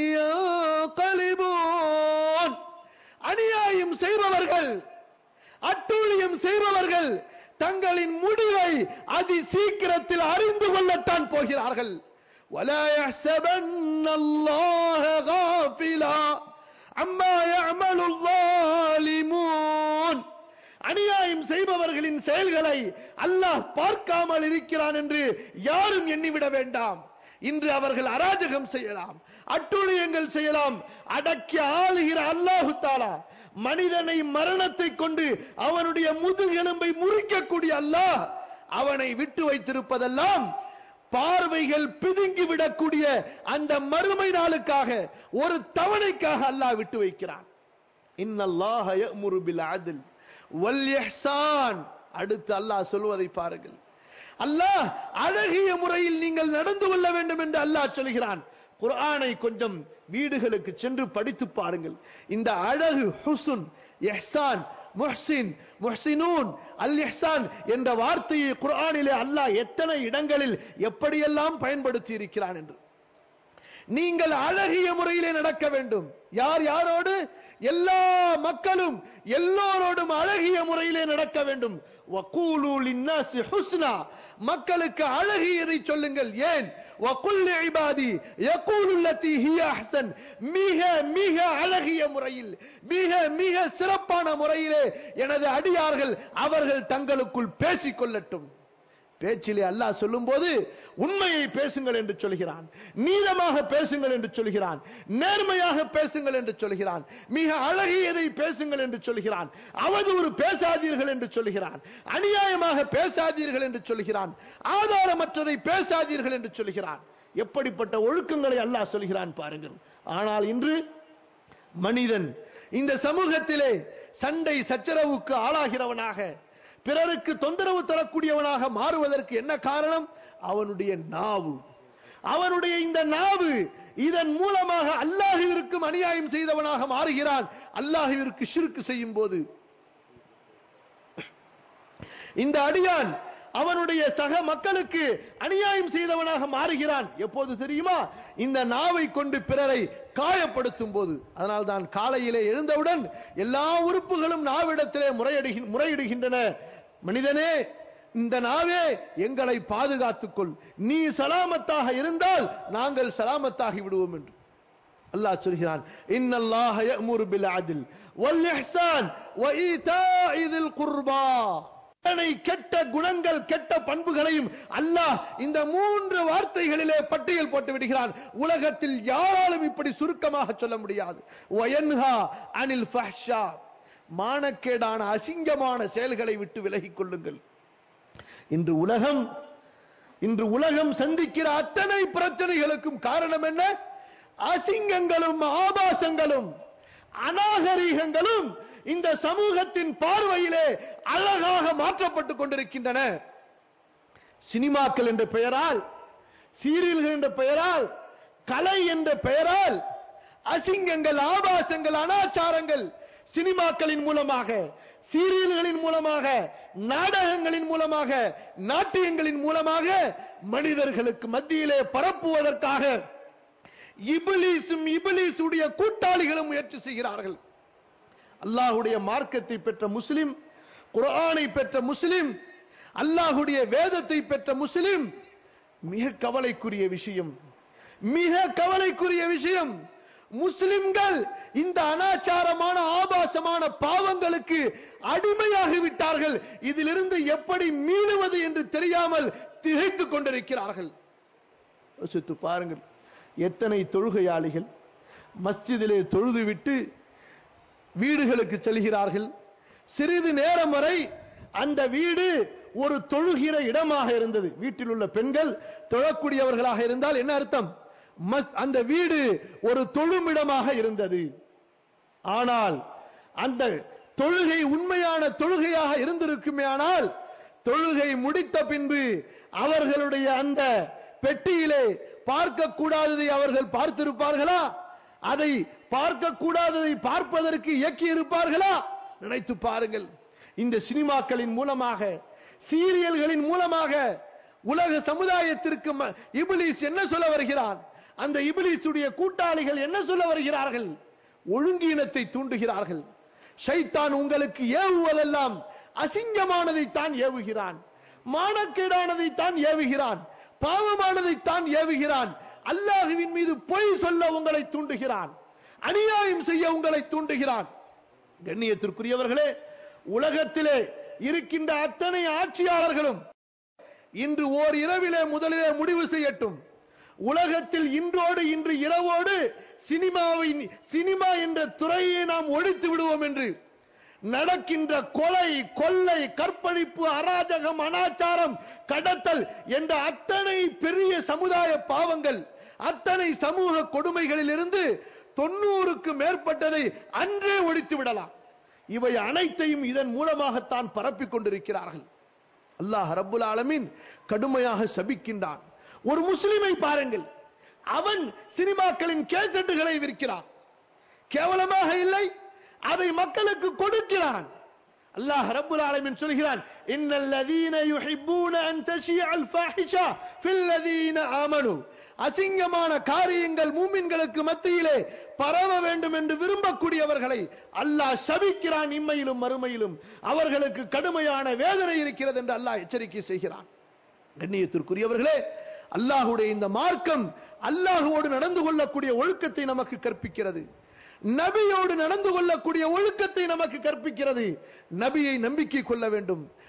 يَنقَلِبُونَ அநியாயம் செய்பவர்கள் அட்டூழியம் செய்பவர்கள் தங்களின் முடிவை அதி சீக்கிரத்தில் அறிந்து கொள்ளத்தான் போகிறார்கள் ولا يحسبن الله غافلا عما يعمل الظالمون அநியாயம் செய்பவர்களின் செயல்களை அல்லாஹ் பார்க்காமல் இருக்கிறான் என்று யாரும் எண்ணிவிட வேண்டாம் இன்று அவர்கள் அராஜகம் செய்யலாம் அட்டுழியங்கள் செய்யலாம் அடக்கி ஆளுகிற அல்லாஹு தாலா மனிதனை மரணத்தை கொண்டு அவனுடைய முதுகெலும்பை முறிக்கக்கூடிய அல்லாஹ் அவனை விட்டு வைத்திருப்பதெல்லாம் பார்வைகள் பிதுங்கி விடக்கூடிய அந்த மறுமை நாளுக்காக ஒரு தவணைக்காக அல்லாஹ் விட்டு வைக்கிறான் இன்னல்லாஹ யஅமுரு பில் அத்ல் வல் இஹ்சான் அடுத்து அல்லாஹ் சொல்வதை பாருங்கள் அல்லாஹ் அழகிய முறையில் நீங்கள் நடந்து கொள்ள வேண்டும் என்று அல்லாஹ் சொல்கிறான் குர்ஆனை கொஞ்சம் வீடுகளுக்கு சென்று படித்து பாருங்கள் இந்த அழகு ஹுசுன் இஹ்சான் முஹ்சின் முஹ்சினூன் அல் இஹ்சான் என்ற வார்த்தையை குர்ஆனிலே அல்லாஹ் எத்தனை இடங்களில் எப்படியெல்லாம் பயன்படுத்தி இருக்கிறான் என்று நீங்கள் அழகிய முறையிலே நடக்க வேண்டும் யார் யாரோடு எல்லா மக்களும் எல்லோரோடும் அழகிய முறையிலே நடக்க வேண்டும் வக்கூலு லின்னாசி ஹுஸ்னா மக்களுக்கு அழகியதை சொல்லுங்கள் ஏன் வகுல் இபாதி யகூலு லத்தி ஹிய அஹ்சன் மிக மிக அழகிய முறையில் மிக மிக சிறப்பான முறையிலே எனது அடியார்கள் அவர்கள் தங்களுக்குள் பேசிக் கொள்ளட்டும் பேச்சிலே அல்லாஹ் சொல்லும்போது உண்மையை பேசுங்கள் என்று சொல்கிறான் நீளமாக பேசுங்கள் என்று சொல்கிறான் நேர்மையாக பேசுங்கள் என்று சொல்கிறான் மிக அழகியதை பேசுங்கள் என்று சொல்கிறான் அவதூறு பேசாதீர்கள் என்று சொல்கிறான் அநியாயமாக பேசாதீர்கள் என்று சொல்கிறான் ஆதாரமற்றதை பேசாதீர்கள் என்று சொல்கிறான் எப்படிப்பட்ட ஒழுக்கங்களை அல்லாஹ் சொல்கிறான் பாருங்கள் ஆனால் இன்று மனிதன் இந்த சமூகத்திலே சண்டை சச்சரவுக்கு ஆளாகிறவனாக பிறருக்கு தொந்தரவு தரக்கூடியவனாக மாறுவதற்கு என்ன காரணம் அவனுடைய நாவு அவனுடைய இந்த நாவு இதன் மூலமாக அல்லாஹுவிற்கும் அநியாயம் செய்தவனாக மாறுகிறான் அல்லாஹுவிற்கு ஷிருக்கு செய்யும் போது இந்த அடியான் அவனுடைய சக மக்களுக்கு அநியாயம் செய்தவனாக மாறுகிறான் எப்போது தெரியுமா இந்த நாவை கொண்டு பிறரை காயப்படுத்தும் போது அதனால் தான் காலையிலே எழுந்தவுடன் எல்லா உறுப்புகளும் நாவிடத்திலே முறையிடுகி முறையிடுகின்றன மனிதனே இந்த நாவே எங்களை பாதுகாத்துக்கொள் நீ சலாமத்தாக இருந்தால் நாங்கள் சலாமத்தாகி விடுவோம் என்று அல்லாஹ் சொல்கிறான் இன்னல்லாஹ யஅமுரு பில் அத்ல் வல் இஹ்சான் வ ஈதாஇ தில் குர்பா எத்தனை கெட்ட குணங்கள் கெட்ட பண்புகளையும் அல்லாஹ் இந்த மூன்று வார்த்தைகளிலே பட்டியல் போட்டு விடுகிறான் உலகத்தில் யாராலும் இப்படி சுருக்கமாக சொல்ல முடியாது வயன்ஹா அனில் ஃபஹ்ஷா மானக்கேடான அசிங்கமான செயல்களை விட்டு விலகிக் கொள்ளுங்கள் இன்று உலகம் இன்று உலகம் சந்திக்கிற அத்தனை பிரச்சனைகளுக்கும் காரணம் என்ன அசிங்கங்களும் ஆபாசங்களும் அநாகரீகங்களும் இந்த சமூகத்தின் பார்வையிலே அழகாக மாற்றப்பட்டுக் கொண்டிருக்கின்றன சினிமாக்கள் என்ற பெயரால் சீரியல்கள் என்ற பெயரால் கலை என்ற பெயரால் அசிங்கங்கள் ஆபாசங்கள் அனாச்சாரங்கள் சினிமாக்களின் மூலமாக சீரியல்களின் மூலமாக நாடகங்களின் மூலமாக நாட்டியங்களின் மூலமாக மனிதர்களுக்கு மத்தியிலே பரப்புவதற்காக இபிலிசும் இபிலிசுடைய கூட்டாளிகளும் முயற்சி செய்கிறார்கள் அல்லாஹுடைய மார்க்கத்தை பெற்ற முஸ்லிம் குர்ஆனை பெற்ற முஸ்லிம் அல்லாஹுடைய வேதத்தை பெற்ற முஸ்லிம் மிக கவலைக்குரிய விஷயம் மிக கவலைக்குரிய விஷயம் முஸ்லிம்கள் இந்த அனாச்சாரமான ஆபாசமான பாவங்களுக்கு அடிமையாகி விட்டார்கள் இதிலிருந்து எப்படி மீளுவது என்று தெரியாமல் திகைத்துக் கொண்டிருக்கிறார்கள் யோசித்து பாருங்கள் எத்தனை தொழுகையாளிகள் மஸ்ஜிதிலே தொழுதுவிட்டு வீடுகளுக்கு செல்கிறார்கள் சிறிது நேரம் வரை அந்த வீடு ஒரு தொழுகிற இடமாக இருந்தது வீட்டில் உள்ள பெண்கள் தொழக்கூடியவர்களாக இருந்தால் என்ன அர்த்தம் மஸ்- அந்த வீடு ஒரு தொழுமிடமாக இருந்தது ஆனால் அந்த தொழுகை உண்மையான தொழுகையாக இருந்திருக்குமே ஆனால் தொழுகை முடித்த பின்பு அவர்களுடைய அந்த பெட்டியிலே பார்க்க கூடாததை அவர்கள் பார்த்திருப்பார்களா அதை பார்க்க கூடாததை பார்ப்பதற்கு இயக்கி இருப்பார்களா நினைத்து பாருங்கள் இந்த சினிமாக்களின் மூலமாக சீரியல்களின் மூலமாக உலக சமுதாயத்திற்கு ம- இபிலிஸ் என்ன சொல்ல வருகிறான் அந்த இபிலிசுடைய கூட்டாளிகள் என்ன சொல்ல வருகிறார்கள் ஒழுங்கீனத்தை தூண்டுகிறார்கள் ஷைத்தான் உங்களுக்கு ஏவுவதெல்லாம் அசிங்கமானதை தான் ஏவுகிறான் மானக்கேடானதை தான் ஏவுகிறான் பாவமானதை தான் ஏவுகிறான் அல்லாஹுவின் மீது பொய் சொல்ல உங்களை தூண்டுகிறான் அநியாயம் செய்ய உங்களை தூண்டுகிறான் கண்ணியத்திற்குரியவர்களே உலகத்திலே இருக்கின்ற அத்தனை ஆட்சியாளர்களும் இன்று ஓர் இரவிலே முதலிலே முடிவு செய்யட்டும் உலகத்தில் இன்றோடு இன்று இரவோடு சினிமாவை சினிமா என்ற துறையை நாம் ஒழித்து விடுவோம் என்று நடக்கின்ற கொலை கொள்ளை கற்பழிப்பு அராஜகம் அனாச்சாரம் கடத்தல் என்ற அத்தனை பெரிய சமுதாய பாவங்கள் அத்தனை சமூக கொடுமைகளில் இருந்து தொண்ணூறுக்கு மேற்பட்டதை அன்றே ஒழித்து விடலாம் இவை அனைத்தையும் இதன் மூலமாகத்தான் பரப்பிக் கொண்டிருக்கிறார்கள் அல்லாஹ் ரப்புல் ஆலமீன் கடுமையாக சபிக்கின்றான் ஒரு முஸ்லிமை பாருங்கள் அவன் சினிமாக்களின் கேசட்டுகளை விற்கிறான் கேவலமாக இல்லை அதை மக்களுக்கு கொடுக்கிறான் அல்லாஹ் ரப்புல் ஆலமீன் சொல்கிறான் இன்னல் லதீன யுஹிப்பூன அன் தஷியல் ஃபாஹிஷா ஃபில் லதீன ஆமனு அசிங்கமான காரியங்கள் மூமின்களுக்கு மத்தியிலே பரவ வேண்டும் என்று விரும்பக்கூடியவர்களை அல்லாஹ் சபிக்கிறான் இம்மையிலும் மறுமையிலும் அவர்களுக்கு கடுமையான வேதனை இருக்கிறது என்று அல்லாஹ் எச்சரிக்கை செய்கிறான் கண்ணியத்திற்குரியவர்களே அல்லாஹுடைய இந்த மார்க்கம் அல்லாஹுவோடு நடந்து கொள்ளக்கூடிய ஒழுக்கத்தை நமக்கு கற்பிக்கிறது நபியோடு நடந்து கொள்ளக்கூடிய ஒழுக்கத்தை நமக்கு கற்பிக்கிறது நபியை நம்பிக்கை கொள்ள வேண்டும்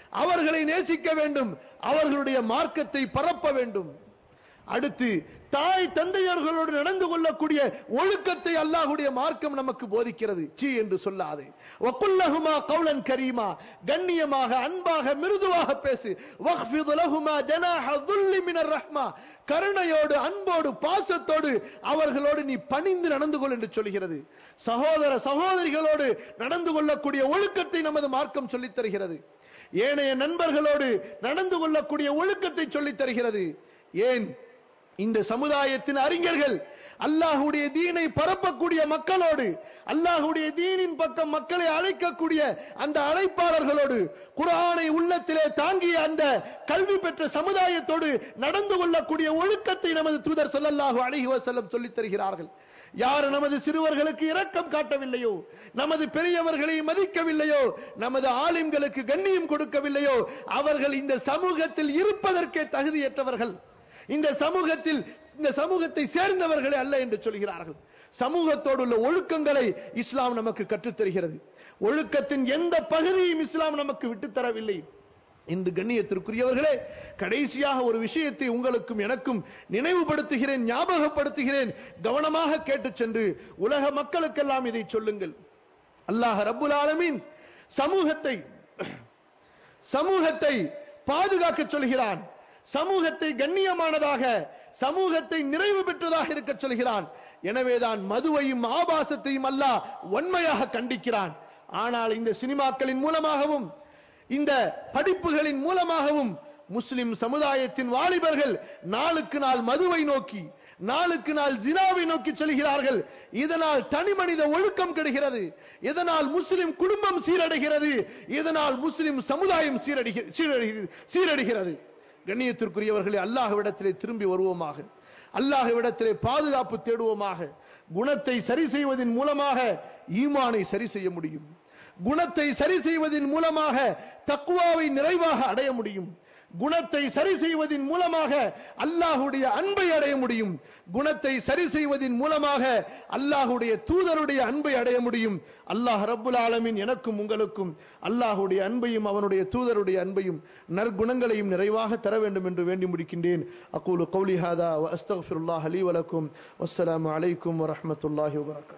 அவர்களை நேசிக்க வேண்டும் அவர்களுடைய மார்க்கத்தை பரப்ப வேண்டும் அடுத்து தாய் தந்தையர்களோடு நடந்து கொள்ளக்கூடிய ஒழுக்கத்தை அல்லாஹ்வுடைய மார்க்கம் நமக்கு போதிக்கிறது சீ என்று சொல்லாதே வக்குல்லஹுமா கௌலன் கரீமா கண்ணியமாக அன்பாக மிருதுவாக பேசு வக்ஃபிது லஹுமா ஜனாஹ துல்லி மினர் ரஹ்மா கருணையோடு அன்போடு பாசத்தோடு அவர்களோடு நீ பணிந்து நடந்து கொள் என்று சொல்கிறது சகோதர சகோதரிகளோடு நடந்து கொள்ளக்கூடிய ஒழுக்கத்தை நமது மார்க்கம் சொல்லித் தருகிறது ஏனைய நண்பர்களோடு நடந்து கொள்ளக்கூடிய ஒழுக்கத்தை சொல்லித் தருகிறது ஏன் இந்த சமுதாயத்தின் அறிஞர்கள் அல்லாஹுடைய தீனை பரப்பக்கூடிய மக்களோடு அல்லாஹுடைய தீனின் பக்கம் மக்களை அழைக்கக்கூடிய அந்த அழைப்பாளர்களோடு குர்ஆனை உள்ளத்திலே தாங்கிய அந்த கல்வி பெற்ற சமுதாயத்தோடு நடந்து கொள்ளக்கூடிய ஒழுக்கத்தை நமது தூதர் ஸல்லல்லாஹு அலைஹி வஸல்லம் சொல்லித் தருகிறார்கள் யார் நமது சிறுவர்களுக்கு இரக்கம் காட்டவில்லையோ நமது பெரியவர்களை மதிக்கவில்லையோ நமது ஆலிம்களுக்கு கண்ணியம் கொடுக்கவில்லையோ அவர்கள் இந்த சமூகத்தில் இருப்பதற்கே தகுதியற்றவர்கள் இந்த சமூகத்தில் இந்த சமூகத்தை சேர்ந்தவர்களே அல்ல என்று சொல்கிறார்கள் சமூகத்தோடு உள்ள ஒழுக்கங்களை இஸ்லாம் நமக்கு கற்றுத் தருகிறது ஒழுக்கத்தின் எந்த பகுதியும் இஸ்லாம் நமக்கு விட்டுத் தரவில்லை இன்று கண்ணியத்திற்குரியவர்களே கடைசியாக ஒரு விஷயத்தை உங்களுக்கும் எனக்கும் நினைவுபடுத்துகிறேன் ஞாபகப்படுத்துகிறேன் கவனமாக கேட்டுச் சென்று உலக மக்களுக்கெல்லாம் இதை சொல்லுங்கள் அல்லாஹ் ரப்புல் ஆலமீன் சமூகத்தை சமூகத்தை பாதுகாக்க சொல்கிறான் சமூகத்தை கண்ணியமானதாக சமூகத்தை நிறைவு பெற்றதாக இருக்க சொல்கிறான் எனவேதான் மதுவையும் ஆபாசத்தையும் அல்லாஹ் வன்மையாக கண்டிக்கிறான் ஆனால் இந்த சினிமாக்களின் மூலமாகவும் இந்த படிப்புகளின் மூலமாகவும் முஸ்லிம் சமுதாயத்தின் வாலிபர்கள் நாளுக்கு நாள் மதுவை நோக்கி நாளுக்கு நாள் ஜினாவை நோக்கி செல்கிறார்கள் இதனால் தனி மனித ஒழுக்கம் கெடுகிறது இதனால் முஸ்லிம் குடும்பம் சீரடைகிறது இதனால் முஸ்லிம் சமுதாயம் சீரடிக- சீரடைகிறது சீரடைகிறது கண்ணியத்திற்குரியவர்களே அல்லாஹ்விடத்திலே திரும்பி வருவோமாக அல்லாஹ்விடத்திலே பாதுகாப்பு தேடுவோமாக குணத்தை சரி செய்வதன் மூலமாக ஈமானை சரி செய்ய முடியும் குணத்தை சரி செய்வதன் மூலமாக தக்குவாவை நிறைவாக அடைய முடியும் குணத்தை சரி செய்வதன் மூலமாக அல்லாஹுடைய அன்பை அடைய முடியும் குணத்தை சரி செய்வதன் மூலமாக அல்லாஹுடைய தூதருடைய அன்பை அடைய முடியும் அல்லாஹ் ரப்புல் ஆலமீன் எனக்கும் உங்களுக்கும் அல்லாஹுடைய அன்பையும் அவனுடைய தூதருடைய அன்பையும் நற்குணங்களையும் நிறைவாக தர வேண்டும் என்று வேண்டி முடிக்கின்றேன் அக்கூலு கௌலி ஹாதா வ அஸ்தக்ஃபிருல்லாஹ் லீ வலக்கும் வஸ்ஸலாமு அலைக்கும் வரஹ்மத்துல்லாஹி வபரகாத்துஹு